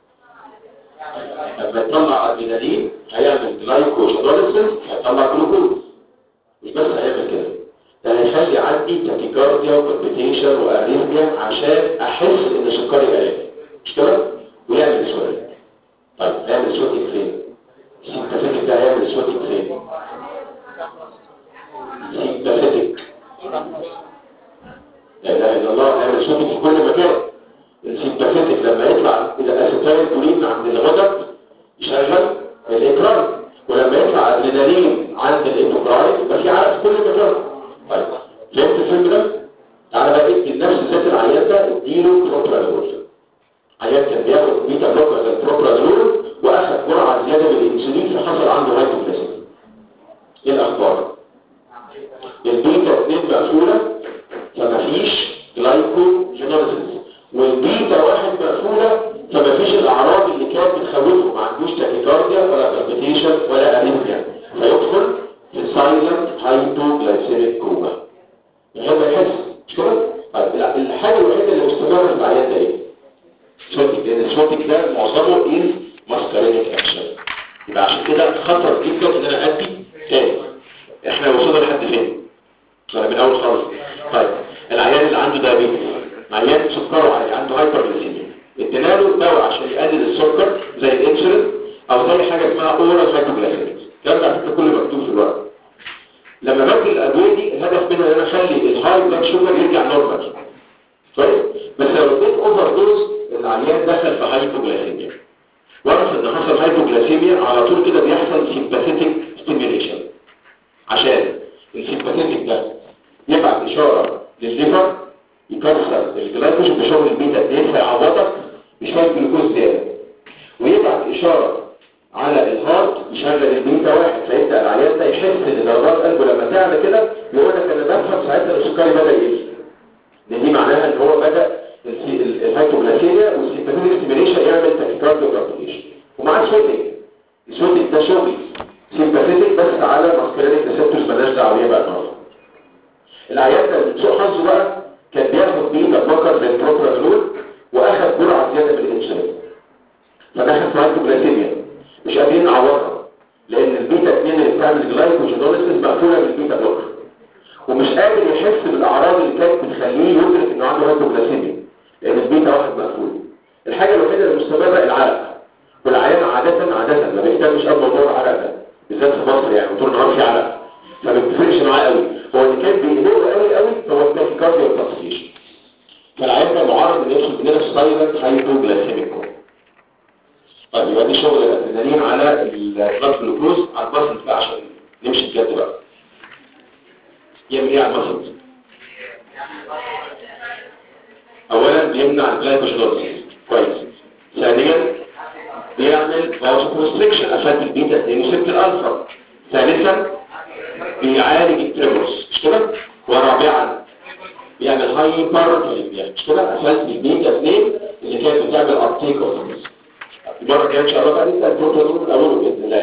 لما يطلع ادرينالين هيعمل جلايكوجينوليسيس هيطلع جلوكوز مش بس هيعمل كده ده هيخلي عندي تاكيكارديا وكومبيتيشن واريثميا عشان احس ان سكري قليل مش كده ويعمل سؤال طيب هيعمل سوتك فين السيمباثيك ده هيعمل سوتك فين السيمباثيك لا اله الا الله هيعمل سوتك في كل مكان السيمباثيك لما يطلع الى اسيتايل كولين عند الغدد يشغل الاكرار ولما يطلع ادرينالين عند الاندوكراين يبقى في عرق في كل مكان طيب فهمت الفيلم ده تعالى بقى ادي لنفس ذات العيان ده اديله بروبرانول عيان كان بياخد بيتا بلوكر البروبرانول واخد جرعه زياده من الانسولين فحصل عنده هايبوغلايسيميا ايه الاخبار البيتا 2 مقفوله فمفيش جلايكوجينوليسيس والبيتا واحد مقفوله فمفيش الاعراض اللي كانت بتخوفه ما عندوش تاكيكارديا ولا بالبيتيشن ولا اريثميا فيدخل في سايلنت هايبوغلايسيميك كوما من غير ما يحس مش كده؟ طيب الحاجه الوحيده اللي مستمره في العيان ده ايه؟ سوتك لان السوتك ده معظمه از ماسكارينيك اكشن يبقى عشان كده خطر جدا ان انا ادي تاني احنا وصلنا لحد فين؟ ولا من اول خالص طيب العيان اللي عنده دايابيتس عيان سكره عالي عنده هايبرجليسيميا ادينا له دواء عشان يقلل السكر زي الانسولين او زي حاجه اسمها اورال هايبوغلايسيميا الكلام ده على فكره كله مكتوب في الورق لما باكل الادويه دي الهدف منها ان انا اخلي الهاي بلاد شوجر يرجع نورمال كويس بس لو اديت اوفر دوز العيان دخل في هايبوغلايسيميا وعرف ان حصل هايبوغلايسيميا على طول كده بيحصل سيمباثيتك ستيميوليشن عشان السيمباثيتك ده يبعت اشاره للليفر يكسر الجلايكوجين بشغل البيتا 2 فيعوضك بشويه جلوكوز زياده ويبعت اشاره على الهارت يشغل البيتا واحد فيبدا العيان ده يحس ان ضربات قلبه لما تعمل كده يقول لك انا بفهم ساعتها السكري بدا يقل لان دي معناها ان هو بدا الهايبوغلاسيميا والسيمباثيك ستيميوليشن يعمل تاكيكارديو كاربيليشن ومعاه سوتك السوتك ده شغل سيمباثيتك بس على ماسكرينيك ريسبتورز مالهاش دعوه بيها بقى النهارده العيان ده سوء حظه بقى كان بياخد بيتا بلوكر زي البروبرانول واخد جرعه زياده من الانسولين فدخل في هايبوغليسيميا مش قادرين نعوضها لان البيتا 2 اللي بتعمل جلايكوجينوليسيس مقفوله بالبيتا بلوكر ومش قادر يحس بالاعراض اللي كانت بتخليه يدرك انه عنده هايبوغليسيميا لان البيتا واحد مقفول الحاجه الوحيده المستمره العرق والعيان عاده عاده ما بيهتمش قبل موضوع العرق ده بالذات في مصر يعني طول النهار في عرق فما بيفرقش معاه قوي هو اللي كان بيقلقه قوي قوي هو التاكيكارديا والتفصيل فالعيان ده معرض ان يدخل مننا في سايلنت هايبوغليسيميك طيب يبقى دي شغل الادرينالين على البلاد جلوكوز على الباسل بقى عشان نمشي بجد بقى يعمل ايه على الباسل اولا بيمنع الجلايكوجينوزيس كويس ثانيا بيعمل فاوس كونستريكشن افات البيتا 2 وسبت الالفا ثالثا بيعالج التريمورس مش كده ورابعا بيعمل هايبر مش كده افات البيتا 2 اللي كانت بتعمل ابتيك اوف المره الجايه ان شاء الله بقى نبدا البروتون الاول باذن